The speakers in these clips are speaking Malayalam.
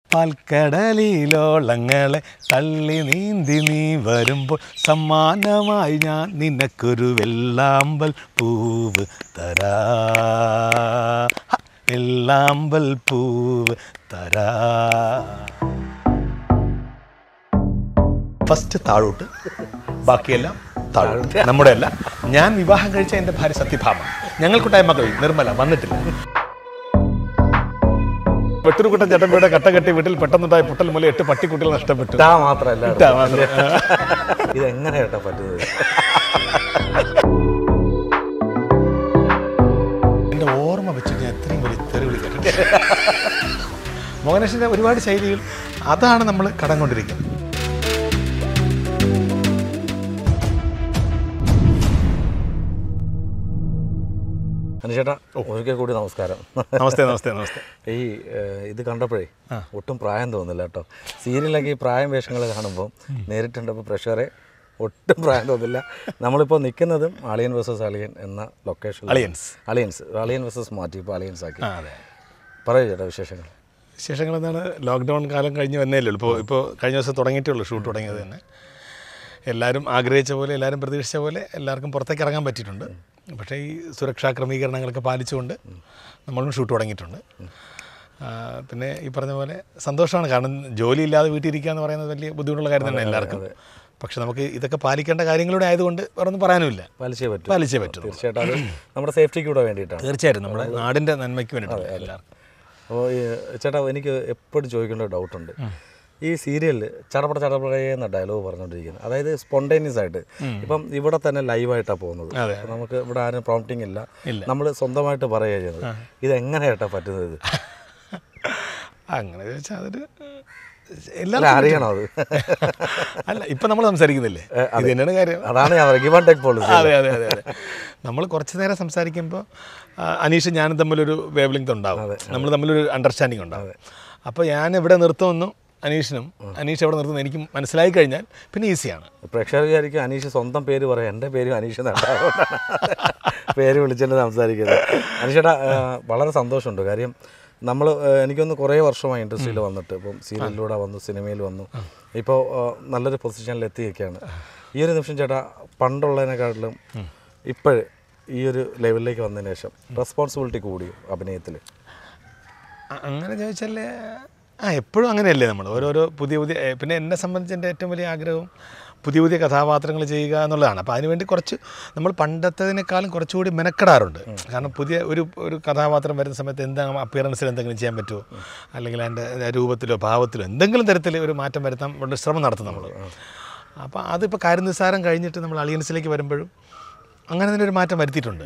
പാൽക്കടലിലോളങ്ങളെ തള്ളി നീന്തി നീ വരുമ്പോൾ സമ്മാനമായി ഞാൻ നിനക്കൊരു വെള്ളാമ്പൽ പൂവ് തരാ ഹ, വെള്ളാമ്പൽ പൂവ് തരാ ഫസ്റ്റ് താഴോട്ട് ബാക്കിയെല്ലാം താഴോട്ട് നമ്മുടെ അല്ല ഞാൻ വിവാഹം കഴിച്ച എൻ്റെ ഭാര്യ സത്യഭാമ ഞങ്ങൾക്കുണ്ടായ മകൾ നിർമ്മല വന്നിട്ടില്ല വെട്ടൂർക്കുട്ടൻ ചേട്ടമ്പിയുടെ കട്ട കെട്ടി വീട്ടിൽ പെട്ടെന്നുണ്ടായ പൊട്ടൽ മൂലം എട്ട് പട്ടിക്കുട്ടികൾ നഷ്ടപ്പെട്ടു ഇട്ടാ മാത്രല്ല ഇട്ടാ മാത്രം. ഇത് എങ്ങനെ കേട്ടാ പറ്റുന്നത് എൻ്റെ ഓർമ്മ വെച്ചിട്ട് ഞാൻ എത്രയും വലിയ തെറി വിളിച്ചിട്ടുണ്ട് മോഹനേഷിൻ്റെ ഒരുപാട് ശൈലികൾ അതാണ് നമ്മൾ കടം കൊണ്ടിരിക്കുന്നത് അനുചേട്ടാ ഒരിക്കൽ കൂടി നമസ്കാരം നമസ്തേ നമസ്തേ നമസ്തേ ഈ ഏഹ്, ഇത് കണ്ടപ്പോഴേ ഒട്ടും പ്രായം തോന്നില്ല കേട്ടോ സീരിയലൊക്കെ ഈ പ്രായം വേഷങ്ങൾ കാണുമ്പോൾ നേരിട്ടുണ്ടപ്പോൾ പ്രഷറെ ഒട്ടും പ്രായം തോന്നില്ല നമ്മളിപ്പോൾ നിൽക്കുന്നതും അളിയൻ വേഴ്സസ് അളിയൻ എന്ന ലൊക്കേഷൻ അളിയൻസ്. അളിയൻസ് അളിയൻ വേഴ്സസ് മാറ്റി ഇപ്പോൾ അളിയൻസ് ആക്കി ആ അതെ പറയൂ ചേട്ടാ വിശേഷങ്ങൾ വിശേഷങ്ങൾ എന്താണ് ലോക്ക്ഡൗൺ കാലം കഴിഞ്ഞ് വന്നേലോ ഇപ്പോൾ ഇപ്പോൾ കഴിഞ്ഞ ദിവസം തുടങ്ങിയിട്ടേ ഉള്ളൂ ഷൂട്ട് തുടങ്ങിയത് തന്നെ എല്ലാവരും ആഗ്രഹിച്ച പോലെ എല്ലാവരും പ്രതീക്ഷിച്ച പോലെ എല്ലാവർക്കും പുറത്തേക്ക് ഇറങ്ങാൻ പറ്റിയിട്ടുണ്ട് പക്ഷേ ഈ സുരക്ഷാ ക്രമീകരണങ്ങളൊക്കെ പാലിച്ചുകൊണ്ട് നമ്മളും ഷൂട്ട് തുടങ്ങിയിട്ടുണ്ട് ആ, പിന്നെ ഈ പറഞ്ഞ പോലെ സന്തോഷമാണ് കാരണം ജോലി ഇല്ലാതെ വീട്ടിൽ ഇരിക്കുക എന്ന് പറയുന്നത് വലിയ ബുദ്ധിമുട്ടുള്ള കാര്യം തന്നെ എല്ലാവർക്കും പക്ഷെ നമുക്ക് ഇതൊക്കെ പാലിക്കേണ്ട കാര്യങ്ങളുടെ ആയതുകൊണ്ട് വേറെ ഒന്നും പറയാനുമില്ല പാലിച്ചേ പറ്റൂ പാലിച്ചേ പറ്റൂ തീർച്ചയായിട്ടും അത് നമ്മുടെ സേഫ്റ്റിക്ക് കൂടെ വേണ്ടിയിട്ടാണ് തീർച്ചയായിട്ടും നമ്മുടെ നാടിൻ്റെ നന്മയ്ക്ക് വേണ്ടിയിട്ടുണ്ട് എല്ലാവർക്കും അപ്പോൾ ചേട്ടാ എനിക്ക് എപ്പോഴും ചോദിക്കേണ്ട ഒരു ഡൗട്ടുണ്ട് ഈ സീരിയലിൽ ചടപട ചടപട എന്ന ഡയലോഗ് പറഞ്ഞുകൊണ്ടിരിക്കുന്നത് അതായത് സ്പോണ്ടേനിയസ് ആയിട്ട് ഇപ്പം ഇവിടെ തന്നെ ലൈവായിട്ടാണ് പോകുന്നത് അതെ. അപ്പോൾ നമുക്ക് ഇവിടെ ആരും പ്രോംപ്റ്റിംഗ് ഇല്ല ഇല്ല. നമ്മൾ സ്വന്തമായിട്ട് പറയുക ചെയ്യുന്നത് ഇത് എങ്ങനെയായിട്ടാ പറ്റുന്നത് ഇത്? അങ്ങനെ ചോദിച്ചാൽ അതൊരു അല്ല എല്ലാവർക്കും അറിയണോ അത് അല്ല ഇപ്പൊ നമ്മൾ സംസാരിക്കുന്നില്ലേ ഇത് തന്നെയാണ് കാര്യം അതാണ് ഞാൻ പറയുന്നത് ഗിവൺ ടെക് പോളിസി അതെ അതെ അതെ അതെ നമ്മൾ കുറച്ച് നേരം സംസാരിക്കുമ്പോൾ അനീഷ് ഞാനും തമ്മിലൊരു വേവ് ലിങ്ത് ഉണ്ടാവും നമ്മൾ തമ്മിലൊരു അണ്ടർസ്റ്റാൻഡിങ് ഉണ്ടാവും അപ്പോൾ ഞാൻ എവിടെ നിർത്തുമെന്നും അനീഷിനും അനീഷ് എവിടെ നിർത്തുന്നു എനിക്ക് മനസ്സിലായി കഴിഞ്ഞാൽ പിന്നെ ഈസിയാണ് പ്രേക്ഷകർ വിചാരിക്കും അനീഷ് സ്വന്തം പേര് പറയാം എൻ്റെ പേരും അനീഷ് എന്നാണ് പേര് വിളിച്ചിട്ട് സംസാരിക്കുന്നത് അനീഷേട്ടാ ആ, വളരെ സന്തോഷമുണ്ട് കാര്യം നമ്മൾ എനിക്കൊന്ന് കുറേ വർഷമായി ഇൻഡസ്ട്രിയിൽ വന്നിട്ട് ഇപ്പം സീരിയലിലൂടെ വന്നു സിനിമയിൽ വന്നു ഇപ്പോൾ ആ, നല്ലൊരു പൊസിഷനിൽ എത്തിയൊക്കെയാണ് ഈ ഒരു നിമിഷം ചേട്ടാ പണ്ടുള്ളതിനെക്കാട്ടിലും ഇപ്പോഴ് ഈ ഒരു ലെവലിലേക്ക് വന്നതിന് ശേഷം റെസ്പോൺസിബിലിറ്റി കൂടി അഭിനയത്തിൽ അ- അങ്ങനെ ചോദിച്ചാൽ ആ എപ്പോഴും അങ്ങനെയല്ലേ നമ്മൾ ഓരോരോ പുതിയ പുതിയ ഏ, പിന്നെ എന്നെ സംബന്ധിച്ച് എൻ്റെ ഏറ്റവും വലിയ ആഗ്രഹവും പുതിയ പുതിയ കഥാപാത്രങ്ങൾ ചെയ്യുക എന്നുള്ളതാണ് അപ്പോൾ അതിനുവേണ്ടി കുറച്ച് നമ്മൾ പണ്ടത്തേതിനേക്കാളും കുറച്ചുകൂടി മെനക്കെടാറുണ്ട് കാരണം പുതിയ ഒരു ഒരു കഥാപാത്രം വരുന്ന സമയത്ത് എന്താണ് അപ്പിയറൻസിൽ എന്തെങ്കിലും ചെയ്യാൻ പറ്റുമോ അല്ലെങ്കിൽ അതിൻ്റെ രൂപത്തിലോ ഭാവത്തിലോ എന്തെങ്കിലും തരത്തിൽ ഒരു മാറ്റം വരുത്താൻ വളരെ ശ്രമം നടത്തും നമ്മൾ അപ്പോൾ അതിപ്പോൾ കാര്യം നിസ്സാരം കഴിഞ്ഞിട്ട് നമ്മൾ അളിയൻസിലേക്ക് വരുമ്പോഴും അങ്ങനെ തന്നെ ഒരു മാറ്റം വരുത്തിയിട്ടുണ്ട്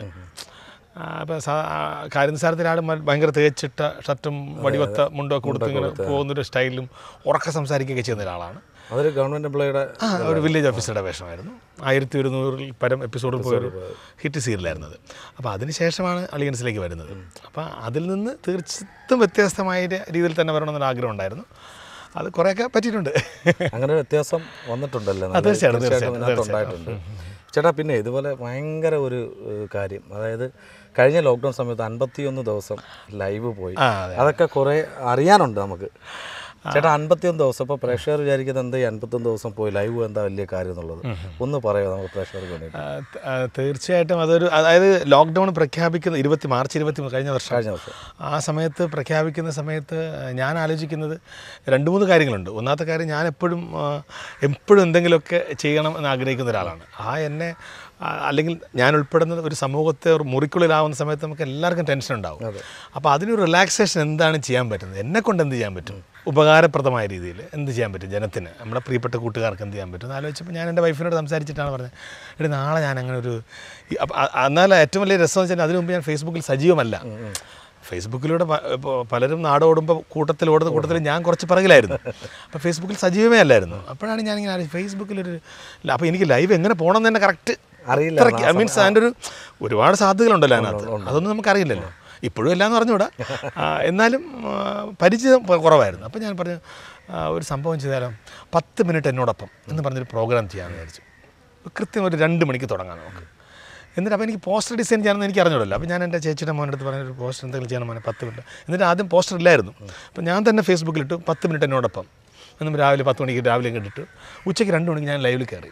അപ്പോൾ കാര്യം നിസ്സാരത്തിൽ ആൾ ഭയങ്കര തേച്ചിട്ട ഷർട്ടും വടിവത്ത മുണ്ടോ ഒക്കെ കൊടുത്ത് ഇങ്ങനെ പോകുന്നൊരു സ്റ്റൈലും ഉറക്കെ സംസാരിക്കുകയൊക്കെ ചെയ്യുന്ന ഒരാളാണ് അതൊരു ഗവൺമെൻറ് എംപ്ലോയിയുടെ ആ ഒരു വില്ലേജ് ഓഫീസറുടെ വേഷമായിരുന്നു ആയിരത്തി ഒരുന്നൂറിൽ പരം എപ്പിസോഡിൽ പോയൊരു ഹിറ്റ് സീരിയലായിരുന്നു അത് അപ്പോൾ അതിനുശേഷമാണ് അളിയൻസിലേക്ക് വരുന്നത് അപ്പോൾ അതിൽ നിന്ന് തീർച്ചയായിട്ടും വ്യത്യസ്തമായ രീതിയിൽ തന്നെ വരണമെന്നൊരു ആഗ്രഹം ഉണ്ടായിരുന്നു അത് കുറേയൊക്കെ പറ്റിയിട്ടുണ്ട് അങ്ങനെ ഒരു വ്യത്യാസം വന്നിട്ടുണ്ടല്ലോ ആ, തീർച്ചയായിട്ടും, തീർച്ചയായിട്ടും തീർച്ചയായിട്ടും, ഇതിനകത്ത് ഉണ്ടായിട്ടുണ്ട് ചേട്ടാ പിന്നെ ഇതുപോലെ ഭയങ്കര ഒരു ഏഹ്, കാര്യം അതായത് കഴിഞ്ഞ ലോക്ക്ഡൗൺ സമയത്ത് അൻപത്തിയൊന്ന് ദിവസം ലൈവ് പോയി ആ അതെ അതൊക്കെ കുറേ അറിയാനുണ്ട് നമുക്ക് ചേട്ടാ അൻപത്തിയൊന്ന് ദിവസം ഇപ്പോൾ പ്രേക്ഷകർ വിചാരിക്കുന്നത് എന്താ ഈ അൻപത്തൊന്ന് ദിവസം പോയി ലൈവ് എന്താ വലിയ കാര്യം എന്നുള്ളത് ഒന്ന് പറയുമോ നമുക്ക് പ്രേക്ഷകർക്ക് വേണ്ടിയിട്ട് ആ, ത- ആ, തീർച്ചയായിട്ടും അതൊരു അതായത് ലോക്ക്ഡൗൺ പ്രഖ്യാപിക്കുന്ന ഇരുപത്തി മാർച്ച് ഇരുപത്തി കഴിഞ്ഞ വർഷം കഴിഞ്ഞ വർഷം ആ സമയത്ത് പ്രഖ്യാപിക്കുന്ന സമയത്ത് ഞാൻ ആലോചിക്കുന്നത് രണ്ട് മൂന്ന് കാര്യങ്ങളുണ്ട് ഒന്നാമത്തെ കാര്യം ഞാൻ എപ്പോഴും ആ, എപ്പോഴും എന്തെങ്കിലുമൊക്കെ ചെയ്യണം എന്ന് ആഗ്രഹിക്കുന്ന ഒരാളാണ് ആ എന്നെ ആ, അല്ലെങ്കിൽ ഞാൻ ഉൾപ്പെടുന്ന ഒരു സമൂഹത്തെ ഒരു മുറിക്കുള്ളിലാവുന്ന സമയത്ത് നമുക്ക് എല്ലാവർക്കും ടെൻഷൻ ഉണ്ടാവും അപ്പോൾ അതിനൊരു റിലാക്സേഷൻ എന്താണ് ചെയ്യാൻ പറ്റുന്നത് എന്നെ കൊണ്ട് എന്ത് ചെയ്യാൻ പറ്റും ഉപകാരപ്രദമായ രീതിയിൽ എന്ത് ചെയ്യാൻ പറ്റും ജനത്തിന് നമ്മുടെ പ്രിയപ്പെട്ട കൂട്ടുകാർക്ക് എന്ത് ചെയ്യാൻ പറ്റും എന്ന് ആലോചിച്ചപ്പോൾ ഞാൻ എൻ്റെ വൈഫിനോട് സംസാരിച്ചിട്ടാണ് പറഞ്ഞത് എടി നാളെ ഞാൻ അങ്ങനെ ഒരു ഈ- അപ്പ- അ- എന്നാൽ ഏറ്റവും വലിയ രസം വെച്ചാൽ അതിനു മുമ്പ് ഞാൻ ഫേസ്ബുക്കിൽ സജീവമല്ല ഫേസ്ബുക്കിലൂടെ പ- ഇപ്പോൾ പലരും നാടോടുമ്പോൾ കൂട്ടത്തിൽ ഓടുന്ന കൂട്ടത്തിൽ ഞാൻ കുറച്ച് പിറകിലായിരുന്നു അപ്പോൾ ഫേസ്ബുക്കിൽ സജീവമേ അല്ലായിരുന്നു അപ്പോഴാണ് ഞാനിങ്ങനെ ആലോചിച്ചത് ഫേസ്ബുക്കിലൊരു അപ്പോൾ എനിക്ക് ലൈവ് എങ്ങനെ പോകണം എന്ന് തന്നെ കറക്റ്റ് അറിയില്ല മീൻസ് അതിൻ്റെ ഒരു ഒരുപാട് സാധ്യതകളുണ്ടല്ലോ അതിനകത്ത് അതൊന്നും നമുക്കറിയില്ലല്ലോ ഇപ്പോഴും എല്ലാം എന്ന് പറഞ്ഞുകൂടാ ആ, എന്നാലും ആ, പരിചയം പ- കുറവായിരുന്നു അപ്പോൾ ഞാൻ പറഞ്ഞു ആ, ഒരു സംഭവം ചെയ്താലോ പത്ത് മിനിറ്റ് എന്നോടൊപ്പം എന്ന് പറഞ്ഞൊരു പ്രോഗ്രാം ചെയ്യാമെന്ന് വിചാരിച്ചു കൃത്യം ഒരു രണ്ട് മണിക്ക് തുടങ്ങാം നമുക്ക് എന്നിട്ട് അപ്പോൾ എനിക്ക് പോസ്റ്റർ ഡിസൈൻ ചെയ്യണമെന്ന് എനിക്ക് അറിഞ്ഞൂടല്ലോ അപ്പോൾ ഞാൻ എൻ്റെ ചേച്ചിയുടെ മോൻ്റെ അടുത്ത് പറഞ്ഞ ഒരു പോസ്റ്റർ എന്തെങ്കിലും ചെയ്യണം മോനെ പത്ത് മിനിറ്റ് എന്നിട്ട് ആദ്യം പോസ്റ്റർ ഇല്ലായിരുന്നു അപ്പോൾ ഞാൻ തന്നെ ഫേസ്ബുക്കിലിട്ടു പത്ത് മിനിറ്റ് എന്നോടൊപ്പം എന്നും രാവിലെ പത്ത് മണിക്ക് രാവിലെ ഇട്ടിട്ട് ഉച്ചയ്ക്ക് രണ്ട് മണിക്ക് ഞാൻ ലൈവിൽ കയറി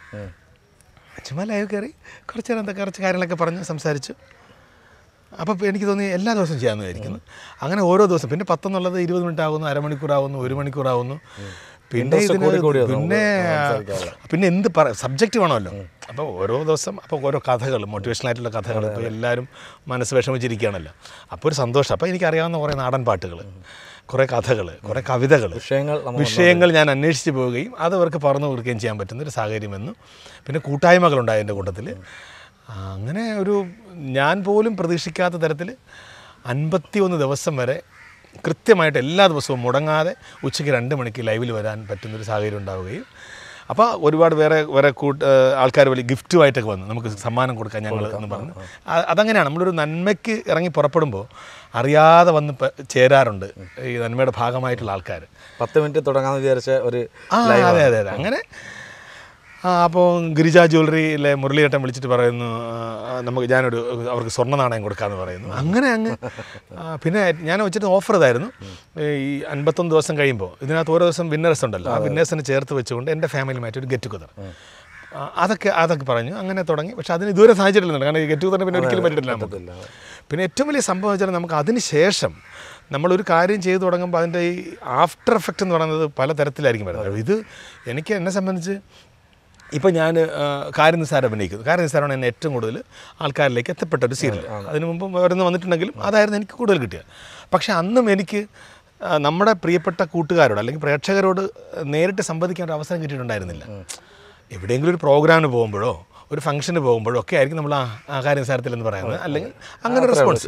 ചുമ്മാ ലൈവ് കയറി കുറച്ച് നേരം എന്താ കുറച്ച് കാര്യങ്ങളൊക്കെ പറഞ്ഞ് സംസാരിച്ചു അപ്പോൾ എനിക്ക് തോന്നി എല്ലാ ദിവസവും ചെയ്യാമെന്ന് വിചാരിക്കുന്നു അങ്ങനെ ഓരോ ദിവസം പിന്നെ പത്തെന്നുള്ളത് ഇരുപത് മിനിറ്റ് ആകുന്നു അരമണിക്കൂറാവുന്നു ഒരു മണിക്കൂറാവുന്നു പിന്നെ Interest ഇതിന് കൂടി കൂടി വന്നു പിന്നെ സംസാരിക്കാനുള്ള. പിന്നെ എന്ത് പറ സബ്ജക്റ്റ് വേണമല്ലോ അപ്പോൾ ഓരോ ദിവസം അപ്പോൾ ഓരോ കഥകൾ മോട്ടിവേഷണൽ ആയിട്ടുള്ള കഥകൾ ഇപ്പോൾ എല്ലാവരും മനസ്സ് വിഷമിച്ചിരിക്കുകയാണല്ലോ അപ്പോൾ ഒരു സന്തോഷം അപ്പോൾ എനിക്കറിയാവുന്ന കുറേ നാടൻ പാട്ടുകൾ കുറേ കഥകൾ കുറേ കവിതകൾ വിഷയങ്ങൾ നമ്മൾ വിഷയങ്ങൾ ഞാൻ അന്വേഷിച്ച് പോവുകയും അത് അവർക്ക് പറഞ്ഞു കൊടുക്കുകയും ചെയ്യാൻ പറ്റുന്ന ഒരു സാഹചര്യം വന്നു പിന്നെ കൂട്ടായ്മകളുണ്ടായി എൻ്റെ കൂട്ടത്തിൽ അങ്ങനെ ഒരു ഞാൻ പോലും പ്രതീക്ഷിക്കാത്ത തരത്തിൽ അൻപത്തി ഒന്ന് ദിവസം വരെ കൃത്യമായിട്ട് എല്ലാ ദിവസവും മുടങ്ങാതെ ഉച്ചയ്ക്ക് രണ്ട് മണിക്ക് ലൈവിൽ വരാൻ പറ്റുന്നൊരു സാഹചര്യം ഉണ്ടാവുകയും അപ്പോൾ ഒരുപാട് വേറെ വേറെ കൂട്ട് ആൾക്കാർ വലിയ ഗിഫ്റ്റുമായിട്ടൊക്കെ വന്നു നമുക്ക് സമ്മാനം കൊടുക്കാൻ ഞങ്ങൾ എന്ന് പറഞ്ഞു അ- അതങ്ങനെയാണ് നമ്മളൊരു നന്മയ്ക്ക് ഇറങ്ങി പുറപ്പെടുമ്പോൾ അറിയാതെ വന്ന് പ- ചേരാറുണ്ട് ഈ നന്മയുടെ ഭാഗമായിട്ടുള്ള ആൾക്കാർ പത്ത് മിനിറ്റ് തുടങ്ങാമെന്ന് വിചാരിച്ച ഒരു ആ അതെ അതെ അതെ അങ്ങനെ ആ അപ്പോൾ ഗിരിജ ജ്വല്ലറിയിലെ മുരളിയേട്ടൻ വിളിച്ചിട്ട് പറയുന്നു ആ, നമുക്ക് ഞാനൊരു അവർക്ക് സ്വർണ്ണ നാണയം കൊടുക്കാമെന്ന് പറയുന്നു അങ്ങനെ അങ്ങ് ആ, പിന്നെ ഞാൻ വെച്ചിട്ട് ഓഫർ ഇതായിരുന്നു ഈ അൻപത്തൊന്ന് ദിവസം കഴിയുമ്പോൾ ഇതിനകത്ത് ഓരോ ദിവസം വിന്നേഴ്സ് ഉണ്ടല്ലോ ആ വിന്നേഴ്സിനെ ചേർത്ത് വെച്ചുകൊണ്ട് എൻ്റെ ഫാമിലിയുമായിട്ട് ഒരു ഗെറ്റ് ടുഗദർ അതൊക്കെ അതൊക്കെ പറഞ്ഞു അങ്ങനെ തുടങ്ങി പക്ഷെ അതിന് ഇതുവരെ സാഹചര്യമില്ല കാരണം ഈ ഗെറ്റ് ടുഗദറിന് പിന്നെ ഒരിക്കലും പറ്റില്ല നമുക്ക് ഇല്ല. പിന്നെ ഏറ്റവും വലിയ സംഭവം വെച്ചാൽ നമുക്ക് അതിന് ശേഷം നമ്മളൊരു കാര്യം ചെയ്തു തുടങ്ങുമ്പോൾ അതിൻ്റെ ഈ ആഫ്റ്റർ എഫക്റ്റ് എന്ന് പറയുന്നത് പല തരത്തിലായിരിക്കും വരുന്നത് ഇത് എനിക്ക് എന്നെ സംബന്ധിച്ച് ഇപ്പം ഞാൻ കാര്യം നിസ്സാരം അഭിനയിക്കുന്നു കാര്യം നിസ്സാരമാണ് എന്നെ ഏറ്റവും കൂടുതൽ ആൾക്കാരിലേക്ക് എത്തപ്പെട്ട ഒരു സീരിയൽ അതിന് മുമ്പ് വരുന്ന വന്നിട്ടുണ്ടെങ്കിലും അതായിരുന്നു എനിക്ക് കൂടുതൽ കിട്ടിയത് പക്ഷേ അന്നും എനിക്ക് ആ, നമ്മുടെ പ്രിയപ്പെട്ട കൂട്ടുകാരോട് അല്ലെങ്കിൽ പ്രേക്ഷകരോട് നേരിട്ട് സംവദിക്കാൻ ഒരു അവസരം കിട്ടിയിട്ടുണ്ടായിരുന്നില്ല എവിടെയെങ്കിലും ഒരു പ്രോഗ്രാമിന് പോകുമ്പോഴോ ഒരു ഫംഗ്ഷന് പോകുമ്പോഴോ ഒക്കെ ആയിരിക്കും നമ്മൾ ആ ആ കാര്യം നിസ്സാരത്തിൽ എന്ന് പറയുന്നത് അല്ലെങ്കിൽ അങ്ങനെ റെസ്പോൺസ്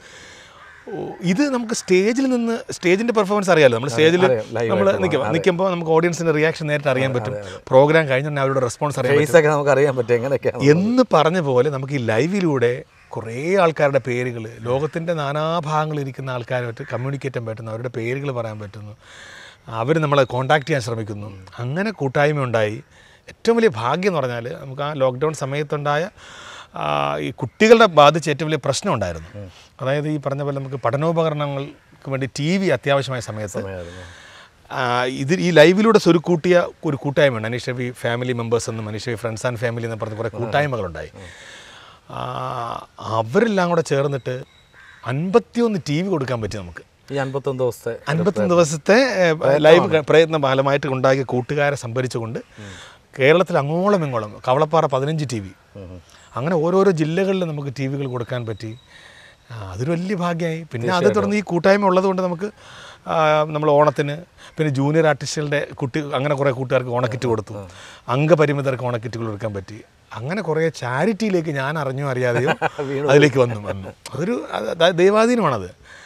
ഓ, ഇത് നമുക്ക് സ്റ്റേജിൽ നിന്ന് സ്റ്റേജിന്റെ പെർഫോമൻസ് അറിയാലോ നമ്മൾ സ്റ്റേജിൽ അറിയാം, live നമ്മൾ ആയിട്ട് നിൽക്കും നിൽക്കുമ്പോൾ നമുക്ക് ഓഡിയൻസിന്റെ റിയാക്ഷൻ നേരിട്ട് അറിയാൻ പറ്റും പ്രോഗ്രാം കഴിഞ്ഞാൽ അവരുടെ റെസ്പോൺസ് അറിയാൻ പറ്റും ഫേസ് ഒക്കെ നമുക്ക് അറിയാൻ പറ്റും എങ്ങനെയൊക്കെയാണ് എന്ന് പറഞ്ഞ പോലെ നമുക്ക് ഈ ലൈവിലൂടെ കുറേ ആൾക്കാരുടെ പേരുകൾ ലോകത്തിൻ്റെ നാനാഭാഗങ്ങളിൽ ഇരിക്കുന്ന ആൾക്കാരുമായിട്ട് കമ്മ്യൂണിക്കേറ്റ് ചെയ്യാൻ പറ്റുന്നു അവരുടെ പേരുകൾ പറയാൻ പറ്റുന്നു അവർ നമ്മളെ കോൺടാക്ട് ചെയ്യാൻ ശ്രമിക്കുന്നു അങ്ങനെ കൂട്ടായ്മ ഉണ്ടായി ഏറ്റവും വലിയ ഭാഗ്യം എന്ന് പറഞ്ഞാൽ നമുക്ക് ആ ലോക്ക്ഡൗൺ സമയത്തുണ്ടായ ആ, ഈ കുട്ടികളുടെ ബാധിച്ച ഏറ്റവും വലിയ പ്രശ്നം ഉണ്ടായിരുന്നു അതായത് ഈ പറഞ്ഞ പോലെ നമുക്ക് പഠനോപകരണങ്ങൾക്ക് വേണ്ടി ടി വി അത്യാവശ്യമായ സമയത്ത് സമയമായിരുന്നു. ആ, ഇത് ഈ ലൈവിലൂടെ സ്വരുക്കൂട്ടിയ ഒരു കൂട്ടായ്മയാണ് അനീഷ് രവി ഫാമിലി മെമ്പേഴ്സ് എന്നും Aneesh Ravi friends and family എന്ന് പറഞ്ഞ കുറേ കൂട്ടായ്മകളുണ്ടായി ആ, അവരെല്ലാം കൂടെ ചേർന്നിട്ട് അൻപത്തിയൊന്ന് ടി വി കൊടുക്കാൻ പറ്റി നമുക്ക് ഈ അൻപത്തൊന്ന് ദിവസത്തെ അൻപത്തൊന്ന് ദിവസത്തെ ഏഹ്, ലൈവ് ക- പ്രയത്ന ഫലമായിട്ട് ഉണ്ടാക്കിയ കൂട്ടുകാരെ സംഭരിച്ചുകൊണ്ട് കേരളത്തിൽ അങ്ങോളം ഇങ്ങോളം കവളപ്പാറ പതിനഞ്ച് ടി വി അങ്ങനെ ഓരോരോ ജില്ലകളിൽ നമുക്ക് ടി വികൾ കൊടുക്കാൻ പറ്റി ആ, അതൊരു വലിയ ഭാഗ്യമായി പിന്നെ അത് തുടർന്ന് ഈ കൂട്ടായ്മ ഉള്ളതുകൊണ്ട് നമുക്ക് ആ, നമ്മൾ ഓണത്തിന് പിന്നെ ജൂനിയർ ആർട്ടിസ്റ്റുകളുടെ കുട്ടി അങ്ങനെ കുറേ കൂട്ടുകാർക്ക് ഓണക്കിറ്റ് കൊടുത്തു അംഗപരിമിതർക്ക് ഓണക്കിറ്റുകൾ കൊടുക്കാൻ പറ്റി അങ്ങനെ കുറേ ചാരിറ്റിയിലേക്ക് ഞാൻ അറിഞ്ഞോ അറിയാതെയോ അതിലേക്ക് വന്നു വന്നു അതൊരു അത് അത് ദൈവാധീനമാണത്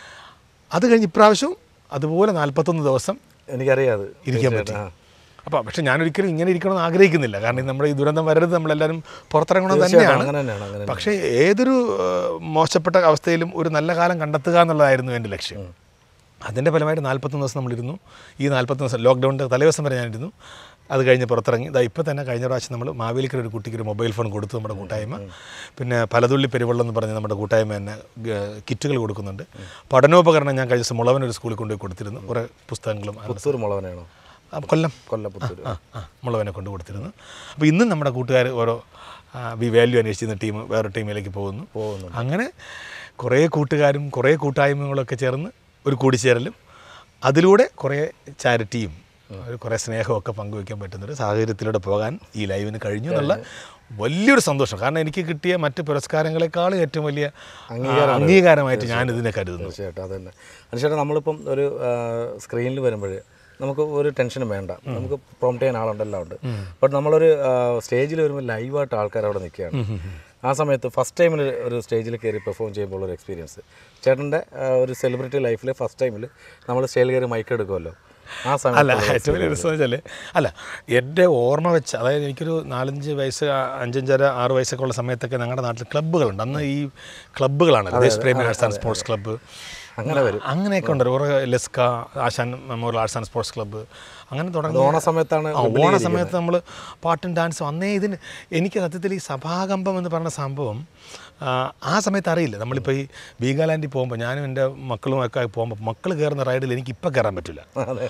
അത് കഴിഞ്ഞ് ഇപ്രാവശ്യവും അതുപോലെ നാൽപ്പത്തൊന്ന് ദിവസം എനിക്കറിയാം അത് ഇരിക്കാൻ പറ്റി അപ്പോൾ പക്ഷെ ഞാനൊരിക്കലും ഇങ്ങനെ ഇരിക്കണമെന്ന് ആഗ്രഹിക്കുന്നില്ല കാരണം ഈ നമ്മുടെ ഈ ദുരന്തം വരരുത് നമ്മളെല്ലാവരും പുറത്തിറങ്ങണം തന്നെയാണ് അങ്ങനെ തന്നെയാണ് അങ്ങനെ പക്ഷേ ഏതൊരു ഏഹ്, മോശപ്പെട്ട അവസ്ഥയിലും ഒരു നല്ല കാലം കണ്ടെത്തുക എന്നുള്ളതായിരുന്നു എൻ്റെ ലക്ഷ്യം അതിൻ്റെ ഫലമായിട്ട് നാൽപ്പത്തൊന്ന് ദിവസം നമ്മളിരുന്നു ഈ നാൽപ്പത്തൊന്ന് ദിവസം ലോക്ക്ഡൗണിൻ്റെ തലേദിവസം വരെ ഞാനിരുന്നു അത് കഴിഞ്ഞ് പുറത്തിറങ്ങി ഇതാ ഇപ്പോൾ തന്നെ കഴിഞ്ഞ പ്രാവശ്യം നമ്മൾ മാവേലിക്കര ഒരു കുട്ടിക്ക് ഒരു മൊബൈൽ ഫോൺ കൊടുത്തു നമ്മുടെ കൂട്ടായ്മ പിന്നെ പലതുള്ളി പെരുവെള്ളം എന്ന് പറഞ്ഞ് നമ്മുടെ കൂട്ടായ്മ തന്നെ ഗ- കിറ്റുകൾ കൊടുക്കുന്നുണ്ട് പഠനോപകരണം ഞാൻ കഴിഞ്ഞ ദിവസം മുളവൻ ഒരു സ്കൂളിൽ കൊണ്ടുപോയി കൊടുത്തിരുന്നു കുറേ പുസ്തകങ്ങളും അങ്ങനെ പുത്തൂർ മുളവനാണോ ആ, കൊല്ലം കൊല്ലപ്പുത്തൂർ ആ ആ മുളവനെ കൊണ്ട് കൊടുത്തിരുന്നു അപ്പോൾ ഇന്നും നമ്മുടെ കൂട്ടുകാർ ഓരോ ആ, വി വാല്യൂ അന്വേഷിച്ചിരുന്ന ടീം വേറെ ടീമിലേക്ക് പോകുന്നു പോകുന്നു അങ്ങനെ കുറേ കൂട്ടുകാരും കുറേ കൂട്ടായ്മകളൊക്കെ ചേർന്ന് ഒരു കൂടിച്ചേരലും അതിലൂടെ കുറേ ചാരിറ്റിയും ഒരു കുറേ സ്നേഹമൊക്കെ പങ്കുവയ്ക്കാൻ പറ്റുന്നൊരു സാഹചര്യത്തിലൂടെ പോകാൻ ഈ ലൈവിന് കഴിഞ്ഞു എന്നുള്ള വലിയൊരു സന്തോഷം കാരണം എനിക്ക് കിട്ടിയ മറ്റ് പുരസ്കാരങ്ങളെക്കാളും ഏറ്റവും വലിയ ആ, അംഗീകാരമായിട്ട് ഞാൻ ഇതിനെ കരുതുന്നു തീർച്ചയായിട്ടും അത് തന്നെ അനുശേഷം നമ്മളിപ്പം ഒരു സ്ക്രീനിൽ വരുമ്പോൾ നമുക്ക് ഒരു ടെൻഷനും വേണ്ട നമുക്ക് പ്രോംപ്റ്റ് ചെയ്യാൻ ആളുണ്ടെല്ലാം ഉണ്ട് ബട്ട് നമ്മളൊരു സ്റ്റേജിൽ വരുമ്പോൾ ലൈവായിട്ട് ആൾക്കാർ അവിടെ നിൽക്കുകയാണ് ആ സമയത്ത് ഫസ്റ്റ് ടൈമിൽ ഒരു സ്റ്റേജിൽ കയറി പെർഫോം ചെയ്യുമ്പോൾ ഒരു എക്സ്പീരിയൻസ് ചേട്ടൻ്റെ ഒരു സെലിബ്രിറ്റി ലൈഫിൽ ഫസ്റ്റ് ടൈമിൽ നമ്മൾ സ്റ്റേജിൽ കയറി മൈക്ക് എടുക്കുമല്ലോ ആ അല്ല സമയത്ത് ഏറ്റവും വലിയ രസം വെച്ചാൽ അല്ല എൻ്റെ ഓർമ്മ വെച്ച് അതായത് എനിക്കൊരു നാലഞ്ച് വയസ്സ് ആ, അഞ്ചഞ്ചര ആറ് വയസ്സൊക്കെ ഉള്ള സമയത്തൊക്കെ ഞങ്ങളുടെ നാട്ടിൽ ക്ലബ്ബുകളുണ്ട് അന്ന് ഈ ക്ലബ്ബുകളാണ് Desh Premi arts and sports club അങ്ങനെ വരും അങ്ങനെയൊക്കെ ഉണ്ട് കുറേ ലെസ്ക Asan memorial arts and sports club അങ്ങനെ തുടങ്ങി ഓണ സമയത്താണ് ആ, ഓണ സമയത്ത് നമ്മൾ പാട്ടും ഡാൻസും അന്നേ ഇതിന് എനിക്ക് സത്യത്തിൽ ഈ സഭാകമ്പം എന്ന് പറഞ്ഞ സംഭവം ആ, ആ സമയത്ത് അറിയില്ല നമ്മളിപ്പോൾ ഈ വീഗാലാൻഡിൽ പോകുമ്പോൾ ഞാനും എൻ്റെ മക്കളും ഒക്കെ പോകുമ്പോൾ മക്കൾ കയറുന്ന റൈഡിൽ എനിക്ക് ഇപ്പം കയറാൻ പറ്റില്ല അതെ